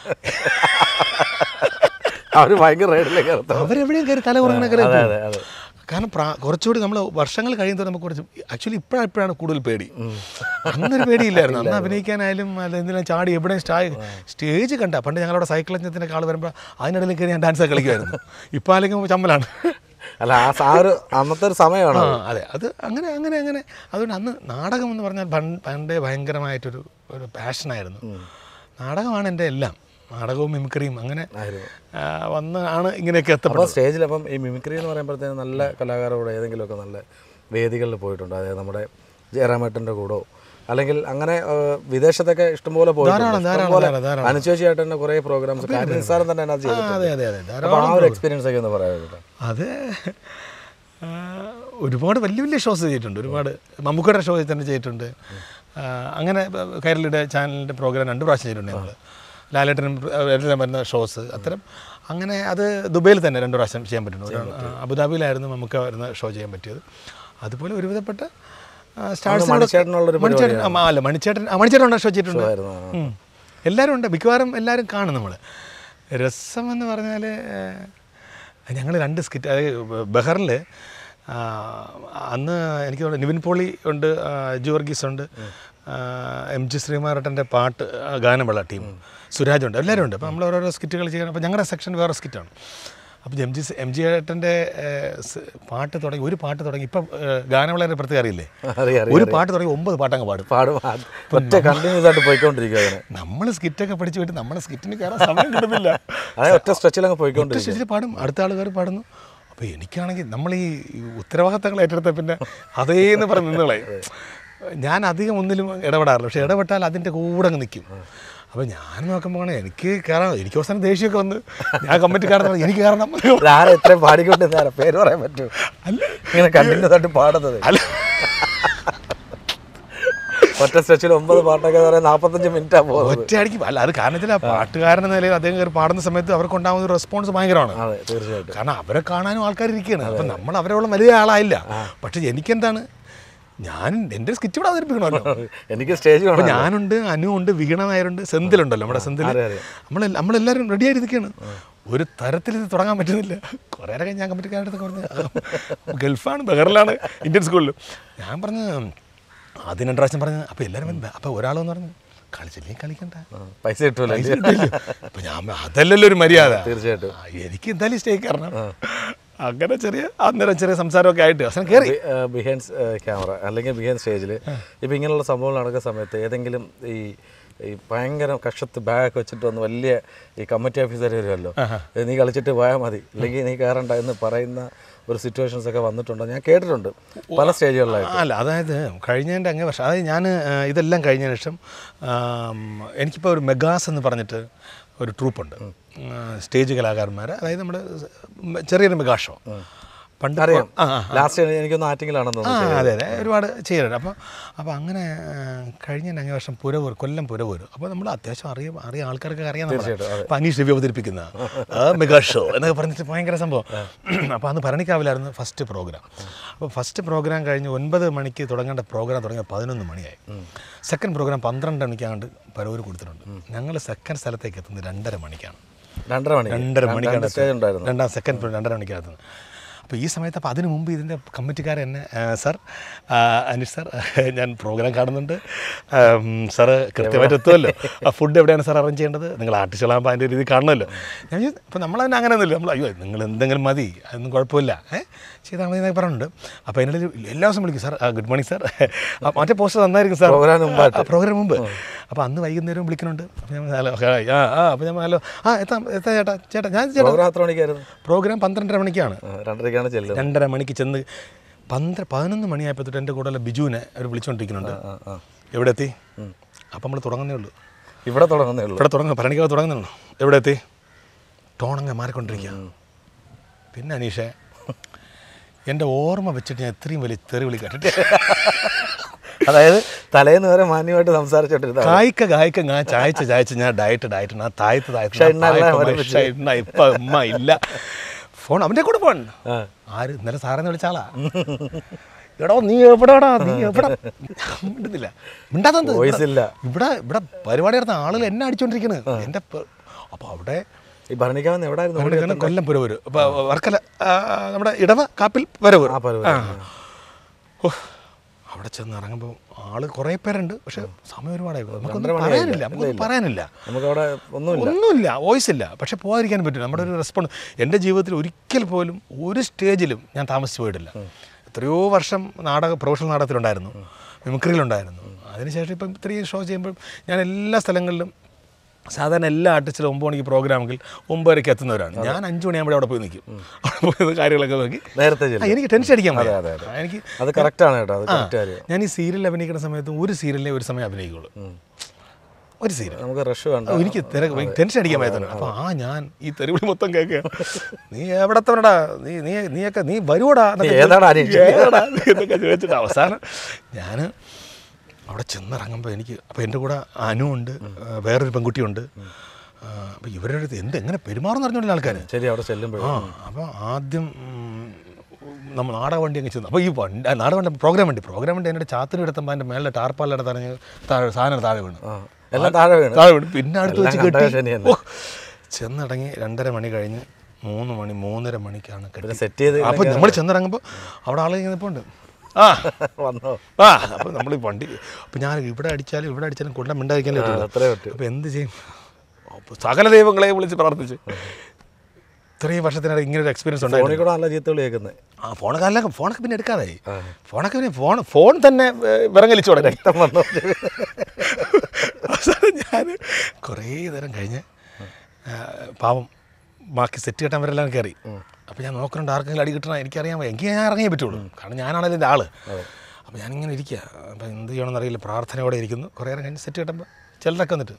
അവർ ഭയങ്കര റൈഡിലേക്ക് ഇറത്തും അവരെവിടെയും കയറി തല കുറങ്ങനെ കയറി അതെ പോകും. അതെ അതെ കാരണം പ്രാ കുറച്ചുകൂടി നമ്മൾ വർഷങ്ങൾ കഴിയുമ്പോൾ നമുക്ക് കുറച്ച് ആക്ച്വലി ഇപ്പോഴാണ് ഇപ്പോഴാണ് കൂടുതൽ പേടി അന്നൊരു പേടിയില്ലായിരുന്നു അന്ന് അഭിനയിക്കാനായാലും അല്ല എന്തിനാ ചാടി എവിടെയും സ്റ്റാ സ്റ്റേജ് കണ്ട പണ്ട് ഞങ്ങളുടെ സൈക്കിൾ എഞ്ചത്തിൻ്റെ ആൾ വരുമ്പോൾ അതിനിടയിൽ കയറി ഞാൻ ഡാൻസ് കളിക്കുമായിരുന്നു ഇപ്പോൾ അല്ലെങ്കിൽ ചമ്മലാണ് അല്ല ആ സ- ആ ഒരു അന്നത്തെ ഒരു സമയമാണ് ആ അതെ അത് അങ്ങനെ അങ്ങനെ അങ്ങനെ അതുകൊണ്ട് അന്ന് നാടകം എന്ന് പറഞ്ഞാൽ പണ്ട് പണ്ടേ ഭയങ്കരമായിട്ടൊരു ഒരു പാഷനായിരുന്നു നാടകമാണ് എൻ്റെ എല്ലാം നാടകവും മിമിക്രിയും അങ്ങനെ ആയിരുന്നു ആ, വന്നാണ് ഇങ്ങനെയൊക്കെ എത്തപ്പെട്ടത് അപ്പോൾ സ്റ്റേജിൽ അപ്പം ഈ മിമിക്രി എന്ന് പറയുമ്പോഴത്തേന് നല്ല കലാകാരോട് ഏതെങ്കിലുമൊക്കെ നല്ല വേദികളിൽ പോയിട്ടുണ്ട് അതായത് നമ്മുടെ ജയറാമേട്ടൻ്റെ കൂടോ അല്ലെങ്കിൽ അങ്ങനെ ആ, വിദേശത്തൊക്കെ ഇഷ്ടംപോലെ പോയിട്ടുണ്ട് ധാരാളം, ധാരാളം, ഇഷ്ടംപോലെ ധാരാളം, ധാരാളം. അനുശേഷിയായിട്ട് തന്നെ കുറേ പ്രോഗ്രാംസ് കാര്യം നിസ്സാരം തന്നെ അതിനകത്ത് ആ, ചെയ്തിട്ടുണ്ട് അതെ അതെ അതെ ധാരാളം അപ്പോൾ ആ ഒരു എക്സ്പീരിയൻസ് ഒക്കെ ഒന്ന് പറയാം കേട്ടോ അത് ആ, ഒരുപാട് വലിയ വലിയ ഷോസ് ചെയ്തിട്ടുണ്ട് ഒരുപാട് മമ്മൂക്കയുടെ ഷോ തന്നെ ചെയ്തിട്ടുണ്ട് ആ, അങ്ങനെ കൈരളിയുടെ ചാനലിൻ്റെ പ്രോഗ്രാം രണ്ട് പ്രാവശ്യം ചെയ്തിട്ടുണ്ട് ഞങ്ങൾ ലാലേട്ടനും എല്ലാം വരുന്ന ഷോസ് അത്തരം അങ്ങനെ അത് ദുബൈയിൽ തന്നെ രണ്ട് പ്രാവശ്യം ചെയ്യാൻ പറ്റുന്നു ഒരു, ആ, അബുദാബിയിലായിരുന്നു നമുക്ക് വരുന്ന ഷോ ചെയ്യാൻ പറ്റിയത് അതുപോലെ ഒരുവിധപ്പെട്ട സ്റ്റാർസ് മണിച്ചേട്ടനുള്ളൊരു മണിച്ചേട്ടൻ ആ, അല്ല മണിച്ചേട്ടൻ ആ, മണിച്ചേട്ടൻ ഉണ്ട് ഷോ ചെയ്തിട്ടുണ്ട് ആയിരുന്നു ആ. ഉം. എല്ലാവരും ഉണ്ട് മിക്കവാറും എല്ലാവരും കാണും നമ്മൾ രസം എന്ന് പറഞ്ഞാൽ ഞങ്ങൾ രണ്ട് സ്കിറ്റ് അതായത് ബഹറിൽ അന്ന് എനിക്ക് തോന്നുന്നു നിവിൻ പോളി ഉണ്ട് ആ, അജു വർഗീസ് ഉണ്ട് ആ, എം ജി ശ്രീമാരട്ടൻ്റെ പാട്ട് ആ, ഗാനമുള്ള ടീം സുരാജ് ഉണ്ട് എല്ലാവരും ഉണ്ട് അപ്പോൾ നമ്മൾ ഓരോരോ സ്കിറ്റുകൾ ചെയ്യണം അപ്പോൾ ഞങ്ങളുടെ സെക്ഷൻ വേറെ സ്കിറ്റാണ് അപ്പോൾ എം ജി എം ജി ഏട്ടൻ്റെ പാട്ട് തുടങ്ങി ഒരു പാട്ട് തുടങ്ങി ഇപ്പം ഗാനമുള്ള പ്രത്യേകം അറിയില്ലേ അറിയാം അറിയാം ഒരു പാട്ട് തുടങ്ങി ഒമ്പത് പാട്ടങ്ങ് പാടും പാടും ആ, ഒറ്റ കണ്ടിന്യൂസ് ആയിട്ട് പോയിക്കൊണ്ടിരിക്കുക അതിന് നമ്മൾ സ്കിറ്റൊക്കെ പഠിച്ചു പോയിട്ട് നമ്മുടെ സ്കിറ്റിന് കയറാൻ സമയം കിട്ടുന്നില്ല അതായത് ഒറ്റ സ്ട്രെച്ചിൽ അങ്ങ് ഒറ്റ പോയിക്കൊണ്ടിരിക്കുക സ്റ്റേജിൽ പാടും അടുത്ത ആളുകാർ പാടുന്നു അപ്പോൾ എനിക്കാണെങ്കിൽ നമ്മൾ ഈ ഉത്തരവാദിത്തങ്ങൾ ഏറ്റെടുത്ത പിന്നെ അതേന്ന് പറഞ്ഞ് നിന്നുകളെ ഞാൻ അധികം ഒന്നിലും ഇടപെടാറില്ല പക്ഷെ ഇടപെട്ടാൽ അതിൻ്റെ കൂടെ അങ്ങ് നിൽക്കും അപ്പോൾ ഞാൻ നോക്കുമ്പോൾ എനിക്ക് കയറാൻ എനിക്ക് അവസാനം ദേഷ്യമൊക്കെ വന്ന് ഞാൻ കമ്മിറ്റിക്കാരൻ പറഞ്ഞു, എനിക്ക് കയറണം ആരെ എത്രയും പാടിക്കൊണ്ടിരുന്ന പേര് പറയാൻ പറ്റും അല്ല ഇങ്ങനെ കണ്ടിന്യൂസ് ആയിട്ട് പാടുന്നത് അല്ല ഒറ്റ സ്ട്രെച്ചിൽ ഒമ്പത് പാട്ടൊക്കെ എന്ന് പറയാൻ നാൽപ്പത്തഞ്ച് മിനിറ്റാ പോകുന്നത് ഒറ്റയടിക്ക് അല്ല അത് കാരണത്തിൽ ആ പാട്ടുകാരൻ എന്ന നിലയിൽ അദ്ദേഹം കയറി പാടുന്ന സമയത്ത് അവർക്ക് ഉണ്ടാകുന്ന ഒരു റെസ്പോൺസ് ഭയങ്കരമാണ് അതെ തീർച്ചയായിട്ടും കാരണം അവരെ കാണാനും ആൾക്കാർ ഇരിക്കുകയാണ് അപ്പം നമ്മൾ അവരോളം വലിയ ആളായില്ല പക്ഷെ എനിക്കെന്താണ് ഞാൻ എൻ്റെ സ്കിറ്റ് ഇവിടെ അവതരിപ്പിക്കണമല്ലോ എനിക്ക് സ്റ്റേജ് അപ്പം വേണം ഞാനുണ്ട് അനു ഉണ്ട് വീണ നായരുണ്ട് സെന്തിലുണ്ടല്ലോ നമ്മുടെ സെന്തിൽ അറിയാം, അറിയാം. നമ്മൾ നമ്മളെല്ലാവരും റെഡി ആയിരിക്കുകയാണ് ഒരു തരത്തിൽ ഇത് തുടങ്ങാൻ പറ്റുന്നില്ല കുറേ നേരം ഞാൻ കമ്മിറ്റിക്കാരുടെ പറഞ്ഞു ഗൾഫാണ് ബഹറിലാണ് ഇന്ത്യൻ സ്കൂളിൽ ഞാൻ പറഞ്ഞു ആദ്യം രണ്ട് പ്രാവശ്യം പറഞ്ഞു അപ്പോൾ എല്ലാവരും അപ്പോൾ ഒരാളെന്ന് പറഞ്ഞു കളിച്ചില്ലെങ്കിൽ കളിക്കണ്ട ആ, പൈസ കിട്ടൂല പൈസ കിട്ടില്ല. അപ്പൊ ഞാൻ അതല്ലല്ലോ ഒരു മര്യാദ തീർച്ചയായിട്ടും ആ, എനിക്ക് എന്തായാലും സ്റ്റേ കയറണം അങ്ങനെ ചെറിയ അന്നേരം ചെറിയ സംസാരമൊക്കെ ആയിട്ട് അവസാനം കയറി ബിഹൈൻഡ് ക്യാമറ അല്ലെങ്കിൽ ബിഹൈൻഡ് സ്റ്റേജിൽ ഇപ്പം ഇങ്ങനെയുള്ള സംഭവങ്ങൾ നടക്കുന്ന സമയത്ത് ഏതെങ്കിലും ഈ ഈ ഭയങ്കര കക്ഷത്ത് ബാഗൊക്കെ വെച്ചിട്ട് വന്ന് വലിയ ഈ കമ്മിറ്റി ഓഫീസർ വരുമല്ലോ "ഏ, നീ കളിച്ചിട്ട് പോയാൽ മതി അല്ലെങ്കിൽ നീ കയറണ്ട എന്ന് പറയുന്ന ഒരു സിറ്റുവേഷൻസ് ഒക്കെ വന്നിട്ടുണ്ടോ ഞാൻ കേട്ടിട്ടുണ്ട് പല സ്റ്റേജുകളിലായിട്ട് അല്ല അതായത് കഴിഞ്ഞതിൻ്റെ അങ്ങേ വർഷം അതായത് ഞാൻ ഇതെല്ലാം കഴിഞ്ഞതിന് ശേഷം ആം, എനിക്കിപ്പോൾ ഒരു മെഗാസ് എന്ന് പറഞ്ഞിട്ട് ഒരു ട്രൂപ്പുണ്ട് സ്റ്റേജ് കലാകാരന്മാർ അതായത് നമ്മുടെ ചെറിയൊരു മെഗാ ഷോ പണ്ട് അറിയാം ആ ആ ലാസ്റ്റ് എനിക്കൊന്ന് ആറ്റിങ്ങിലാണെന്ന് ആ തോന്നുന്നു അതെ അതെ ഒരുപാട് ചെയ്യാറുണ്ട് അപ്പോൾ അപ്പോൾ അങ്ങനെ ആ, കഴിഞ്ഞ അങ്ങേ വർഷം പുരവൂർ കൊല്ലം പുരവൂർ അപ്പോൾ നമ്മൾ അത്യാവശ്യം അറിയാം അറിയാം ആൾക്കാർക്ക് അറിയാം തീർച്ചയായിട്ടും, അതെ. അപ്പോൾ അനീഷ് രവി അവതരിപ്പിക്കുന്ന ആ മെഗാ ഷോ എന്നൊക്കെ പറഞ്ഞിട്ട് ഭയങ്കര സംഭവം അപ്പോൾ അന്ന് ഭരണിക്കാവിലായിരുന്നു ഫസ്റ്റ് പ്രോഗ്രാം അപ്പോൾ ഫസ്റ്റ് പ്രോഗ്രാം കഴിഞ്ഞ് ഒൻപത് മണിക്ക് തുടങ്ങേണ്ട പ്രോഗ്രാം തുടങ്ങിയ പതിനൊന്ന് മണിയായി സെക്കൻഡ് പ്രോഗ്രാം പന്ത്രണ്ട് മണിക്കാണ്ട് പരവൂർ കൊടുത്തിട്ടുണ്ട് ഞങ്ങൾ സെക്കൻഡ് സ്ഥലത്തേക്ക് എത്തുന്നത് രണ്ടര മണിക്കാണ് രണ്ടര മണി രണ്ടര മണിക്കാണ് സ്റ്റേജ് ഉണ്ടായിരുന്നു രണ്ടാം സെക്കൻഡ് രണ്ടര മണിക്കകത്ത് അപ്പോൾ ഈ സമയത്ത് അപ്പോൾ അതിന് മുമ്പ് ഇതിൻ്റെ കമ്മിറ്റിക്കാരൻ എന്നെ "ആ, സാർ ആ, അനീഷ് സാർ ഞാൻ പ്രോഗ്രാം കാണുന്നുണ്ട് ആം, സാറ് കൃത്യമായിട്ട് എത്തുമല്ലോ ആ ഫുഡ് എവിടെയാണ് സാർ അറേഞ്ച് ചെയ്യേണ്ടത് നിങ്ങൾ ആർട്ടിസ്റ്റുകളാകുമ്പോൾ അതിൻ്റെ രീതി കാണണമല്ലോ ഞാൻ ചോദിച്ചു അപ്പോൾ നമ്മളതിന് അങ്ങനെയൊന്നുമില്ല നമ്മൾ അയ്യോ നിങ്ങൾ എന്തെങ്കിലും മതി അതൊന്നും കുഴപ്പമില്ല ഏഹ് ചെയ്താൽ മതി എന്നൊക്കെ പറഞ്ഞിട്ടുണ്ട് അപ്പോൾ അതിനിടയിൽ എല്ലാ ദിവസവും വിളിക്കും സാർ ഗുഡ് മോർണിംഗ് സാർ ആ, മറ്റേ പോസ്റ്റർ നന്നായിരിക്കും സാർ പ്രോഗ്രാം മുമ്പായിട്ട്. ആ, പ്രോഗ്രാം മുമ്പ് അപ്പോൾ അന്ന് വൈകുന്നേരം വിളിക്കുന്നുണ്ട് അപ്പോൾ ഞാൻ ഹലോ ഹായ് ആ ആ അപ്പോൾ ഞാൻ ഹലോ ആ എത്താം എത്താം ചേട്ടാ ചേട്ടാ ഞാൻ ചേട്ടാ പ്രോഗ്രാം എത്ര മണിക്കായിരുന്നു പ്രോഗ്രാം പന്ത്രണ്ടര മണിക്കാണ് ആ, രണ്ടരയ്ക്കാണ് ചെല്ലുന്നത് രണ്ടര മണിക്ക് ചെന്ന് പന്ത്ര പതിനൊന്ന് മണിയായപ്പോൾ തൊട്ട് എൻ്റെ കൂടെയുള്ള ബിജുവിനെ അവർ വിളിച്ചുകൊണ്ടിരിക്കുന്നുണ്ട് ആ ആ എവിടെ എത്തി അപ്പം നമ്മൾ തുടങ്ങുന്നേ ഉള്ളൂ ഇവിടെ തുടങ്ങുന്നേ ഉള്ളൂ ഇവിടെ തുടങ്ങുക ഭരണിക്കാവ് തുടങ്ങുന്നുള്ളൂ എവിടെ എത്തി ടോണങ്ങ് മാറിക്കൊണ്ടിരിക്കുക പിന്നെ അനീഷേ എൻ്റെ ഓർമ്മ വെച്ചിട്ട് ഞാൻ ഇത്രയും വലിയ തെറി വിളി കേട്ടിട്ട് അതായത് തലേന്ന് വരെ മാന്യമായിട്ട് സംസാരിച്ചോണ്ടിരുന്ന കായ്ക്ക കായ്ക്ക ഞാൻ ചായച്ച് ചായച്ച് ഞാൻ ഡയറ്റ് ഡയറ്റ് ഞാൻ തായത്ത് തായത്ത് പക്ഷേ ഇന്നല്ല തായത്ത് ഒരു പക്ഷേ ഇന്ന ഇപ്പം ഉമ്മ ഇല്ല ഫോൺ അവൻ്റെ കൂടെ ഫോൺ ആ. ആര് ഇന്നലെ സാറെന്ന് വിളിച്ചാളാ എടോ നീ എവിടെടാ നീ എവിടെ മിണ്ടുന്നില്ല മിണ്ടാത്തത് Voice ഇല്ല. ഇവിടെ ഇവിടെ പരിപാടി നടന്ന ആളുകൾ എന്നെ അടിച്ചോണ്ടിരിക്കണ് എൻ്റെ അപ്പോൾ അവിടെ ഈ ഭരണിക്കാവുന്ന എവിടെ ആയിരുന്നു അവിടെ ഇങ്ങനെ കൊല്ലം പുരവൂര് അപ്പോൾ വർക്കല ആ, നമ്മുടെ ഇടവ കാപ്പിൽ പുരവൂർ ആ പരുവ ഓ അവിടെ ചെന്ന് ഇറങ്ങുമ്പോൾ ആള് കുറേ പേരുണ്ട് പക്ഷെ സമയം ഒരുപാടായി നമുക്കൊന്നും പറയാനില്ല നമുക്കൊന്നും പറയാനില്ല നമുക്കവിടെ ഒന്നുമില്ല ഒന്നുമില്ല വോയിസ് ഇല്ല പക്ഷെ പോകാതിരിക്കാൻ പറ്റില്ല നമ്മുടെ ഒരു റെസ്പോണ്ട് എൻ്റെ ജീവിതത്തിൽ ഒരിക്കൽ പോലും ഒരു സ്റ്റേജിലും ഞാൻ താമസിച്ചു പോയിട്ടില്ല എത്രയോ വർഷം നാടക പ്രൊഫഷണൽ നാടകത്തിലുണ്ടായിരുന്നു മിമിക്രിയിലുണ്ടായിരുന്നു അതിനുശേഷം ഇപ്പം ഇത്രയും ഷോ ചെയ്യുമ്പോൾ ഞാൻ എല്ലാ സ്ഥലങ്ങളിലും സാധാരണ എല്ലാ ആർട്ടിസ്റ്റിലും ഒമ്പത് മണിക്ക് പ്രോഗ്രാമെങ്കിൽ ഒമ്പതരയ്ക്ക് എത്തുന്നവരാണ് ഞാൻ അഞ്ച് മണിയാകുമ്പോൾ അവിടെ പോയി നിൽക്കും അവിടെ പോയി നിന്ന് കാര്യങ്ങളൊക്കെ നോക്കി നേരത്തെ ആ, ചെല്ലും എനിക്ക് ടെൻഷൻ അടിക്കാൻ അതെ, വയ്യ. അതെ, അതെ. ആ, എനിക്ക് അത് കറക്റ്റാണ് കേട്ടോ അത് കറക്റ്റ് കാര്യം ഞാൻ ഈ സീരിയലിൽ അഭിനയിക്കുന്ന സമയത്ത് ഒരു സീരിയലിനെ ഒരു സമയം അഭിനയിക്കുള്ളൂ ഒരു സീരിയൽ നമുക്ക് റഷ് വേണ്ട ഓ, എനിക്ക് തിരക്ക് ടെൻഷൻ അടിക്കാൻ പറ്റുന്നു അപ്പോൾ ആ ഞാൻ ഈ തെരുവിളി മൊത്തം കേൾക്കുക നീ എവിടത്തവനടാ നീ നീ നീയൊക്കെ നീ വരുവടാ എന്നൊക്കെ ഏതാടാ ചോദി- അനീഷ്? ഏതാടാ നീ എന്നൊക്കെ ചോദിച്ചിട്ട് അവസാനം ഞാൻ അവിടെ ചെന്നിറങ്ങുമ്പോൾ എനിക്ക് അപ്പോൾ എൻ്റെ കൂടെ അനു ഉണ്ട് ആ, വേറൊരു പെൺകുട്ടിയുണ്ട് അപ്പോൾ ഇവരുടെ അടുത്ത് എന്ത് എങ്ങനെ പെരുമാറുന്ന അറിഞ്ഞോണ്ടില്ല ആൾക്കാർ ശരി അവിടെ ചെല്ലുമ്പോഴും ആ അപ്പോൾ ആദ്യം ഉം, നമ്മൾ നാടക വണ്ടി അങ്ങ് ചെന്നു അപ്പോൾ ഈ വണ്ടി ആ, നാടക വണ്ടി പ്രോഗ്രാം വണ്ടി പ്രോഗ്രാം വണ്ടി എൻ്റെ ചാത്തിന് എടുത്തുമ്പോൾ എൻ്റെ മേലെ ടാർപ്പാലെടുത്ത് അറിഞ്ഞ് താഴെ സാധനം താഴെ വീണു ആ എല്ലാം താഴെ വീണ് താഴെ വീണു പിന്നെ അടുത്ത് വെച്ച് എല്ലാം കെട്ടി കണ്ടകശനി തന്നെ. ഓ, ചെന്നിറങ്ങി രണ്ടര മണി കഴിഞ്ഞ് മൂന്ന് മണി മൂന്നര മണിക്കാണ് കെട്ടി പിന്നെ സെറ്റ് ചെയ്ത് അപ്പോൾ നമ്മൾ ചെന്നിറങ്ങുമ്പോൾ അവിടെ ആൾ ഇങ്ങനെ നിൽപ്പുണ്ട് ആ വന്നോ ആ അപ്പോൾ നമ്മൾ ഈ വണ്ടി അപ്പോൾ ഞാൻ ഇവിടെ അടിച്ചാലും ഇവിടെ അടിച്ചാലും കൊണ്ട മിണ്ടായിരിക്കാൻ ആ, അത്രേ പറ്റൂ അപ്പോൾ എന്ത് ചെയ്യും അപ്പോൾ സകല ദൈവങ്ങളെ വിളിച്ച് പ്രാർത്ഥിച്ച് ഇത്രയും വർഷത്തിനിടെ ഇങ്ങനെ ഒരു എക്സ്പീരിയൻസ് ഉണ്ടായിരുന്നു ഫോണിൽ കൂടെ നല്ല ചീത്തകൾ കേൾക്കുന്നത് ആ ഫോണൊക്കെ അല്ല ഫോണൊക്കെ പിന്നെ എടുക്കാതായി ഫോണൊക്കെ പിന്നെ ഫോൺ ഫോൺ തന്നെ ഏഹ്, വിറങ്ങലിച്ചു തുടങ്ങി രക്തം വന്നോ അവസാനം ഞാൻ കുറേ നേരം കഴിഞ്ഞ് ആ, പാവം ബാക്കി സെറ്റ് കെട്ടാൻ കയറി അപ്പോൾ ഞാൻ നോക്കുന്നുണ്ട് ആർക്കെങ്കിലും അടി കിട്ടണം എനിക്കറിയാൻ വയ്യ. എങ്കിൽ ഞാൻ ഇറങ്ങിയേ പറ്റുള്ളൂ കാരണം ഞാനാണല്ലോ എൻ്റെ ആള് അപ്പോൾ ഞാനിങ്ങനെ ഇരിക്കുക അപ്പോൾ എന്ത് ചെയ്യണമെന്ന് അറിയില്ല പ്രാർത്ഥനയോടെ ഇരിക്കുന്നു കുറേ നേരം കഴിഞ്ഞ് സെറ്റ് കെട്ടുമ്പോൾ ചിലരൊക്കെ വന്നിട്ട്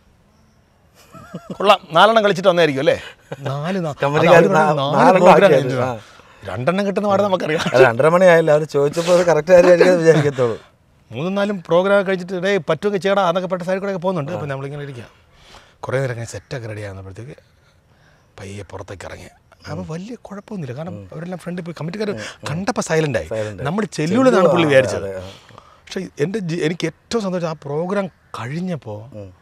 കൊള്ളാം നാലെണ്ണം കളിച്ചിട്ട് വന്നായിരിക്കും അല്ലേ നാല് നാ- കമ്പനിക്കാര് അത് അവര് നാ- പറഞ്ഞു, നാല് നാലെണ്ണം program ആക്കിയത്. കഴിഞ്ഞിട്ടാ. രണ്ടെണ്ണം കിട്ടുന്ന പാടെ നമുക്കറിയാം അത് രണ്ടര മണി ആയില്ല അവർ ചോദിച്ചപ്പോൾ അത് കറക്റ്റ് കാര്യമായിരിക്കും വിചാരിക്കത്തുള്ളൂ മൂന്നും നാലും പ്രോഗ്രാം കഴിച്ചിട്ട് ഡേ പറ്റുമൊക്കെ ചെയ്യടാ എന്നൊക്കെ പെട്ട സൈഡിൽ കൂടെ പോകുന്നുണ്ട് അപ്പോൾ നമ്മളിങ്ങനെ ഇരിക്കുക കുറേ നേരം കഴിഞ്ഞ് സെറ്റൊക്കെ റെഡി ആകുന്നപ്പോഴത്തേക്ക് പയ്യെ പുറത്തേക്ക് ഇറങ്ങി അപ്പോൾ വലിയ കുഴപ്പമൊന്നുമില്ല കാരണം അവരെല്ലാം ഫ്രണ്ടിൽ പോയി കമ്മിറ്റിക്കാർ കണ്ടപ്പോൾ സൈലൻ്റ് ആയി Silent ആയി. നമ്മൾ ചെല്ലുള്ളതാണ് പുള്ളി വിചാരിച്ചത് അതെ, പക്ഷേ എൻ്റെ ജി- എനിക്ക് ഏറ്റവും സന്തോഷം ആ പ്രോഗ്രാം കഴിഞ്ഞപ്പോൾ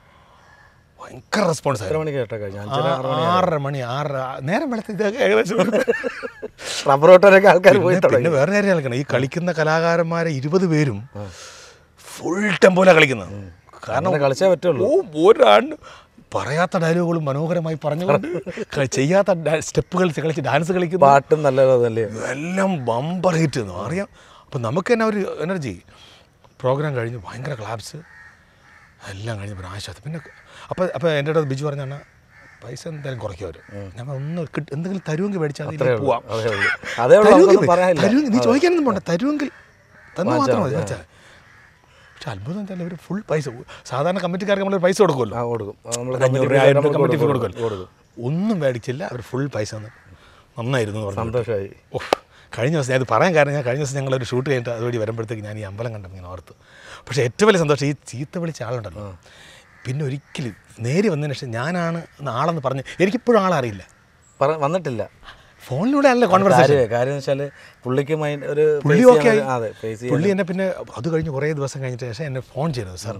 ഭയങ്കര റെസ്പോൺസ് എത്ര ആയിരുന്നു മണിക്ക് കേട്ടോ കഴിഞ്ഞ ആ, അഞ്ചര ആറ് മണി ആറര മണി ആറര നേരം വെളുത്ത് ഇതൊക്കെ ഏകദേശം ഒരു- റബ്ബർ ഓട്ടോരൊക്കെ ആൾക്കാർ പോയി പിന്നെ- പിന്നെ വേറെ കാര്യം കളിക്കണം ഈ കളിക്കുന്ന കലാകാരന്മാരെ ഇരുപത് പേരും ഫുൾ ടെമ്പോല കളിക്കുന്നത് കാരണം അങ്ങനെ കളിച്ചേ പറ്റുള്ളൂ ഓ ഒരാണ് പറയാത്ത ഡയലോഗുകളും മനോഹരമായി പറഞ്ഞുകൊണ്ട് ക- ചെയ്യാത്ത സ്റ്റെപ്പുകൾ കളിച്ച് ഡാൻസ് കളിക്കുന്നു പാട്ടും നല്ലതല്ലേ എല്ലാം ബമ്പർ ഹിറ്റ് എന്ന് അറിയാം അപ്പം നമുക്ക് തന്നെ ഒരു എനർജി പ്രോഗ്രാം കഴിഞ്ഞ് ഭയങ്കര ക്ലാപ്സ് എല്ലാം കഴിഞ്ഞ് പിന്നെ ആശ്വാസം പിന്നെ അപ്പോൾ അപ്പോൾ എൻ്റെ അടുത്ത് ബിജു പറഞ്ഞാൽ പൈസ എന്തായാലും കുറയ്ക്കും അവർ ഞങ്ങൾ ഒന്ന് കിട്ടി എന്തെങ്കിലും തരുമെങ്കിൽ മേടിച്ചാൽ അതിൽ അത്രേ ഉള്ളൂ പോവാം അതേ ഉള്ളൂ അതേ ഉള്ളൂ തരുമെങ്കിൽ നമുക്കൊന്നും പറയാനില്ല തരുമെങ്കിൽ നീ ചോദിക്കാനൊന്നും പോണ്ട തരുമെങ്കിൽ തന്നു വാങ്ങിച്ചാൽ മാത്രം മതി, മതി വെച്ചാൽ പക്ഷെ അത്ഭുതം എന്തായാലും ഒരു ഫുൾ പൈസ സാധാരണ കമ്മിറ്റിക്കാർക്ക് നമ്മൾ പൈസ കൊടുക്കുമല്ലോ ആ കൊടുക്കും നമ്മൾ ഒരു അഞ്ഞൂറ് രൂപ ആയിരം രൂപ കമ്മിറ്റി ഫീ കൊടുക്കും കൊടുക്കുമല്ലോ ഒന്നും മേടിച്ചില്ല അവർ ഫുൾ പൈസ തന്നു നന്നായിരുന്നു എന്ന് പറഞ്ഞു സന്തോഷമായി ഓ കഴിഞ്ഞ ദിവസം ഞാൻ ഇത് പറയാൻ കാരണം ഞാൻ കഴിഞ്ഞ ദിവസം ഞങ്ങളൊരു ഷൂട്ട് കഴിഞ്ഞിട്ട് അതുവഴി വരുമ്പോഴത്തേക്ക് ഞാൻ ഈ അമ്പലം കണ്ടപ്പോൾ ഇങ്ങനെ ഓർത്ത് പക്ഷേ ഏറ്റവും വലിയ സന്തോഷം ഈ ചീത്ത വിളിച്ച ആളുണ്ടല്ലോ പിന്നെ ഒരിക്കലും നേരി വന്നതിന് ശേഷം ഞാനാണ് ആളെന്ന് പറഞ്ഞ് എനിക്കിപ്പോഴും ആളറിയില്ല പറ വന്നിട്ടില്ല ഫോണിലൂടെ അല്ല കോൺവെർസേഷൻ കാര്യം കാര്യം വെച്ചാൽ പുള്ളിക്ക് മൈൻഡ് ഒരു പുള്ളി face ഓക്കെ ആയി ചെയ്യാൻ- അതെ ഫേസ് ചെയ്യാൻ പുള്ളി എന്നെ പിന്നെ അത് കഴിഞ്ഞ് കുറേ ദിവസം കഴിഞ്ഞിട്ട് ശേഷം എന്നെ ഫോൺ ചെയ്തത് സാർ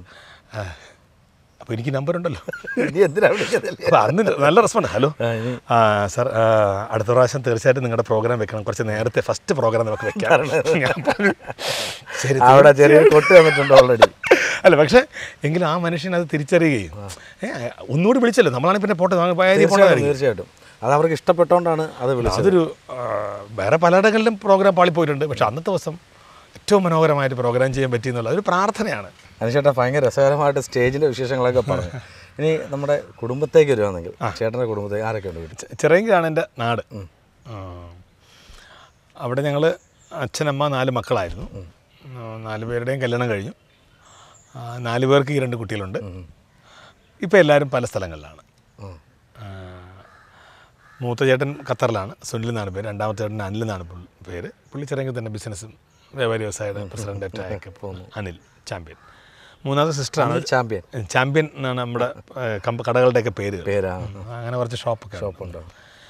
അപ്പോൾ എനിക്ക് നമ്പർ ഉണ്ടല്ലോ ഇനി എന്തിനാ വിളിക്കുന്നില്ലേ അപ്പോൾ അന്ന് നല്ല റെസ്പോണ്ട് ഹലോ ആ, ഇനി ആ സാർ ആ, അടുത്ത പ്രാവശ്യം തീർച്ചയായിട്ടും നിങ്ങളുടെ പ്രോഗ്രാം വെക്കണം കുറച്ച് നേരത്തെ ഫസ്റ്റ് പ്രോഗ്രാം നമുക്ക് വെക്കാം ഞാൻ പറഞ്ഞു, ശരി അവിടെ ചെറിയ കൊട്ട് വന്നിട്ടുണ്ട് ഓൾറെഡി അല്ല പക്ഷേ എങ്കിലും ആ മനുഷ്യൻ അത് തിരിച്ചറിയുകയും ഏ, ഒന്നുകൂടി വിളിച്ചല്ലോ നമ്മളാണെങ്കിൽ പിന്നെ പോട്ടെ നമുക്ക് പഴയ തീർച്ചയായിട്ടും പോകണമായിരിക്കും തീർച്ചയായിട്ടും അത് അവർക്ക് ഇഷ്ടപ്പെട്ടോണ്ടാണ് അത് വിളിച്ചത് അതൊരു ആ, വേറെ പലയിടങ്ങളിലും പ്രോഗ്രാം പാളിപ്പോയിട്ടുണ്ട് പക്ഷെ അന്നത്തെ ദിവസം ഏറ്റവും മനോഹരമായിട്ട് പ്രോഗ്രാം ചെയ്യാൻ പറ്റി എന്നുള്ള ഒരു പ്രാർത്ഥനയാണ് അനുചേട്ടാ ഭയങ്കര രസകരമായിട്ട് സ്റ്റേജിൻ്റെ വിശേഷങ്ങളൊക്കെ പറഞ്ഞു ഇനി നമ്മുടെ കുടുംബത്തേക്ക് വരുവാണെങ്കിൽ ചേട്ടൻ്റെ കുടുംബത്തേക്ക് ആരൊക്കെ ഉണ്ട് വീട്ടിൽ ചെ- ചിറയങ്കിലാണ് എൻ്റെ നാട് ആ. അവിടെ ഞങ്ങൾ അച്ഛനമ്മ നാല് മക്കളായിരുന്നു ആ, നാല് പേരുടെയും കല്യാണം കഴിഞ്ഞു ആ, നാല് പേർക്ക് ഈ രണ്ട് കുട്ടികളുണ്ട് ഇപ്പോൾ എല്ലാവരും പല സ്ഥലങ്ങളിലാണ് ഉം. ആ, മൂത്ത ചേട്ടൻ ഖത്തറിലാണ് സുനിൽ എന്നാണ് പേര് രണ്ടാമത്തെ ചേട്ടൻ അനിൽ എന്നാണ് പുള്ളി- പേര് പുള്ളി ചിറങ്ങി തന്നെ ബിസിനസ്സും വ്യാപാരി വ്യവസായയുടെ പ്രസിഡൻ്റായിട്ട് അയക്കെ പോകുന്നു അനിൽ ചാമ്പ്യൻ മൂന്നാമത്തെ സിസ്റ്ററാണ് ചാമ്പ്യൻ ചാമ്പ്യൻ എന്നാണ് നമ്മുടെ ഏഹ്, കമ്പ കടകളുടെയൊക്കെ പേര് പേരാ അങ്ങനെ കുറച്ച് ഷോപ്പൊക്കെ ഉണ്ട്. ഷോപ്പുണ്ടോ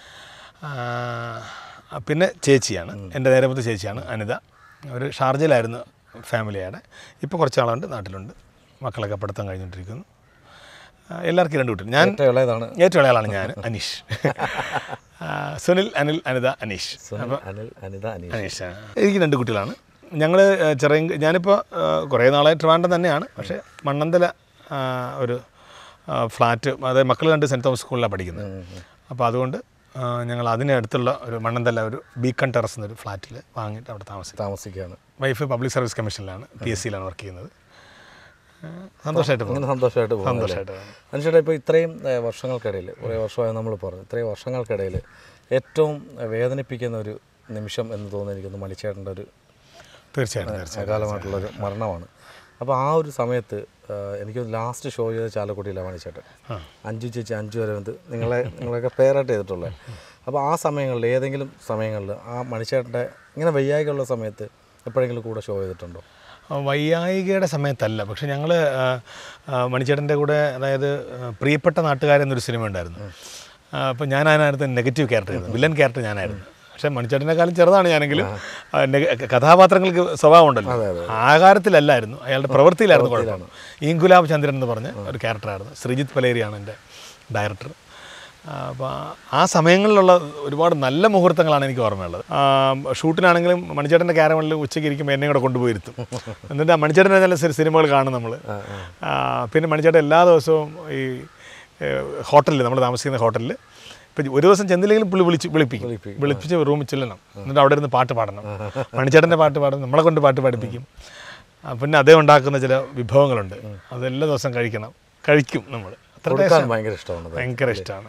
ആ, പിന്നെ ചേച്ചിയാണ് എൻ്റെ നേരത്തെ ചേച്ചിയാണ് അനിത അവർ ഷാർജയിലായിരുന്നു ഫാമിലിയാണ് ഇപ്പോൾ കുറച്ച് ആളുണ്ട് നാട്ടിലുണ്ട് മക്കളൊക്കെ പഠിത്തം കഴിഞ്ഞുകൊണ്ടിരിക്കുന്നു ആ, എല്ലാവർക്കും രണ്ട് കുട്ടികൾ ഞാൻ ഏറ്റവും ഇളയതാണ് ഏറ്റവും ഇളയാളാണ് ഞാൻ അനീഷ് ആ, സുനിൽ അനിൽ അനിത അനീഷ് സുനിൽ, അനിൽ അനിത അനീഷ് അനീഷ് ആ. എനിക്ക് രണ്ട് കുട്ടികളാണ് ഞങ്ങൾ ചെറിയ ഞാനിപ്പോൾ കുറേ നാളായി ട്രിവാൻഡ്രം തന്നെയാണ് പക്ഷേ മണ്ണന്തല ആ, ഒരു ആ, ഫ്ലാറ്റ് അതായത് മക്കൾ രണ്ട് സെൻറ്റ് തോമസ് സ്കൂളിലാണ് പഠിക്കുന്നത് അപ്പോൾ അതുകൊണ്ട് ആ, ഞങ്ങൾ അതിനടുത്തുള്ള ഒരു മണ്ണന്തല ഒരു ബീക്കൺ ടെറസ് എന്നൊരു ഫ്ലാറ്റിൽ വാങ്ങിയിട്ട് അവിടെ താമസിക്കും താമസിക്കുകയാണ് വൈഫ് പബ്ലിക് സർവീസ് കമ്മീഷനിലാണ് പി എസ് സിയിലാണ് വർക്ക് ചെയ്യുന്നത് ആ, സന്തോഷമായിട്ട് പോകും അങ്ങനെ സന്തോഷമായിട്ട് പോകുന്നു സന്തോഷമായിട്ട് പോകുന്നു മനുഷ്യരുടെ ഇപ്പോൾ ഇത്രയും ഏ, വർഷങ്ങൾക്കിടയിൽ കുറേ വർഷമായി നമ്മൾ പറഞ്ഞു ഇത്രയും വർഷങ്ങൾക്കിടയിൽ ഏറ്റവും ഏ, വേദനിപ്പിക്കുന്ന ഒരു നിമിഷം എന്ന് തോന്നുന്നു എനിക്കൊന്ന് മണിച്ചേട്ടൻ്റെ ഒരു തീർച്ചയായിട്ടും തീർച്ചയായിട്ടും അകാലമായിട്ടുള്ളൊരു മരണമാണ് അപ്പോൾ ആ ഒരു സമയത്ത് ആ, എനിക്ക് ലാസ്റ്റ് ഷോ ചെയ്ത ചാലക്കുടിയിലാണ് മണിച്ചേട്ടൻ ആ. അഞ്ചു ചേച്ചി അഞ്ചു വരവന്ത് നിങ്ങളെ നിങ്ങളൊക്കെ പേരായിട്ട് ചെയ്തിട്ടുള്ളത് അപ്പോൾ ആ സമയങ്ങളിൽ ഏതെങ്കിലും സമയങ്ങളിൽ ആ മണിച്ചേട്ടൻ്റെ ഇങ്ങനെ വയ്യായികയുള്ള സമയത്ത് എപ്പോഴെങ്കിലും കൂടെ ഷോ ചെയ്തിട്ടുണ്ടോ വൈയായികയുടെ സമയത്തല്ല പക്ഷെ ഞങ്ങൾ മണിച്ചേട്ടൻ്റെ കൂടെ അതായത് ആ, പ്രിയപ്പെട്ട നാട്ടുകാരെന്നൊരു സിനിമ ഉണ്ടായിരുന്നു അപ്പോൾ ഞാൻ അതിനകത്ത് നെഗറ്റീവ് ക്യാരക്ടർ ആയിരുന്നു വില്ലൻ ക്യാരക്ടർ ഞാനായിരുന്നു പക്ഷേ മണിച്ചേട്ടനെക്കാളും ചെറുതാണ് ഞാനെങ്കിലും ആ, നെഗ- കഥാപാത്രങ്ങൾക്ക് സ്വഭാവം ഉണ്ടല്ലോ ആകാരത്തിലല്ലായിരുന്നു അയാളുടെ പ്രവൃത്തിയിലായിരുന്നു കുഴപ്പം ഈങ്കുലാബ് ചന്ദ്രൻ എന്ന് പറഞ്ഞ ഒരു ക്യാരക്ടറായിരുന്നു ശ്രീജിത്ത് പലേരിയാണ് എൻ്റെ ഡയറക്ടർ അപ്പോൾ ആ സമയങ്ങളിലുള്ള ഒരുപാട് നല്ല മുഹൂർത്തങ്ങളാണ് എനിക്ക് ഓർമ്മയുള്ളത് ആ, ഷൂട്ടിനാണെങ്കിലും മണിച്ചേട്ടൻ്റെ ക്യാരമണിൽ ഉച്ചയ്ക്ക് ഇരിക്കുമ്പോൾ എന്നെ കൂടെ കൊണ്ടുപോയിരുത്തും എന്നിട്ട് ആ മണിച്ചേട്ടൻ്റെ നല്ല സി- സിനിമകൾ കാണും നമ്മൾ പിന്നെ മണിച്ചേട്ടൻ എല്ലാ ദിവസവും ഈ ഹോട്ടലിൽ നമ്മൾ താമസിക്കുന്ന ഹോട്ടലിൽ ഇപ്പം ഒരു ദിവസം ചെന്നില്ലെങ്കിലും പുള്ളി വിളിച്ച് വിളിപ്പിക്കും വിളിപ്പിച്ച് റൂമിൽ ചെല്ലണം എന്നിട്ട് അവിടെ ഇരുന്ന് പാട്ട് പാടണം മണിച്ചേട്ടൻ്റെ പാട്ട് പാടണം നമ്മളെ കൊണ്ട് പാട്ട് പഠിപ്പിക്കും ആ, പിന്നെ അദ്ദേഹം ഉണ്ടാക്കുന്ന ചില വിഭവങ്ങളുണ്ട് അതെല്ലാ ദിവസം കഴിക്കണം കഴിക്കും നമ്മൾ അത്ര കൊടുക്കാൻ ഭയങ്കര ഇഷ്ടമാണ് ഭയങ്കര ഇഷ്ടമാണ്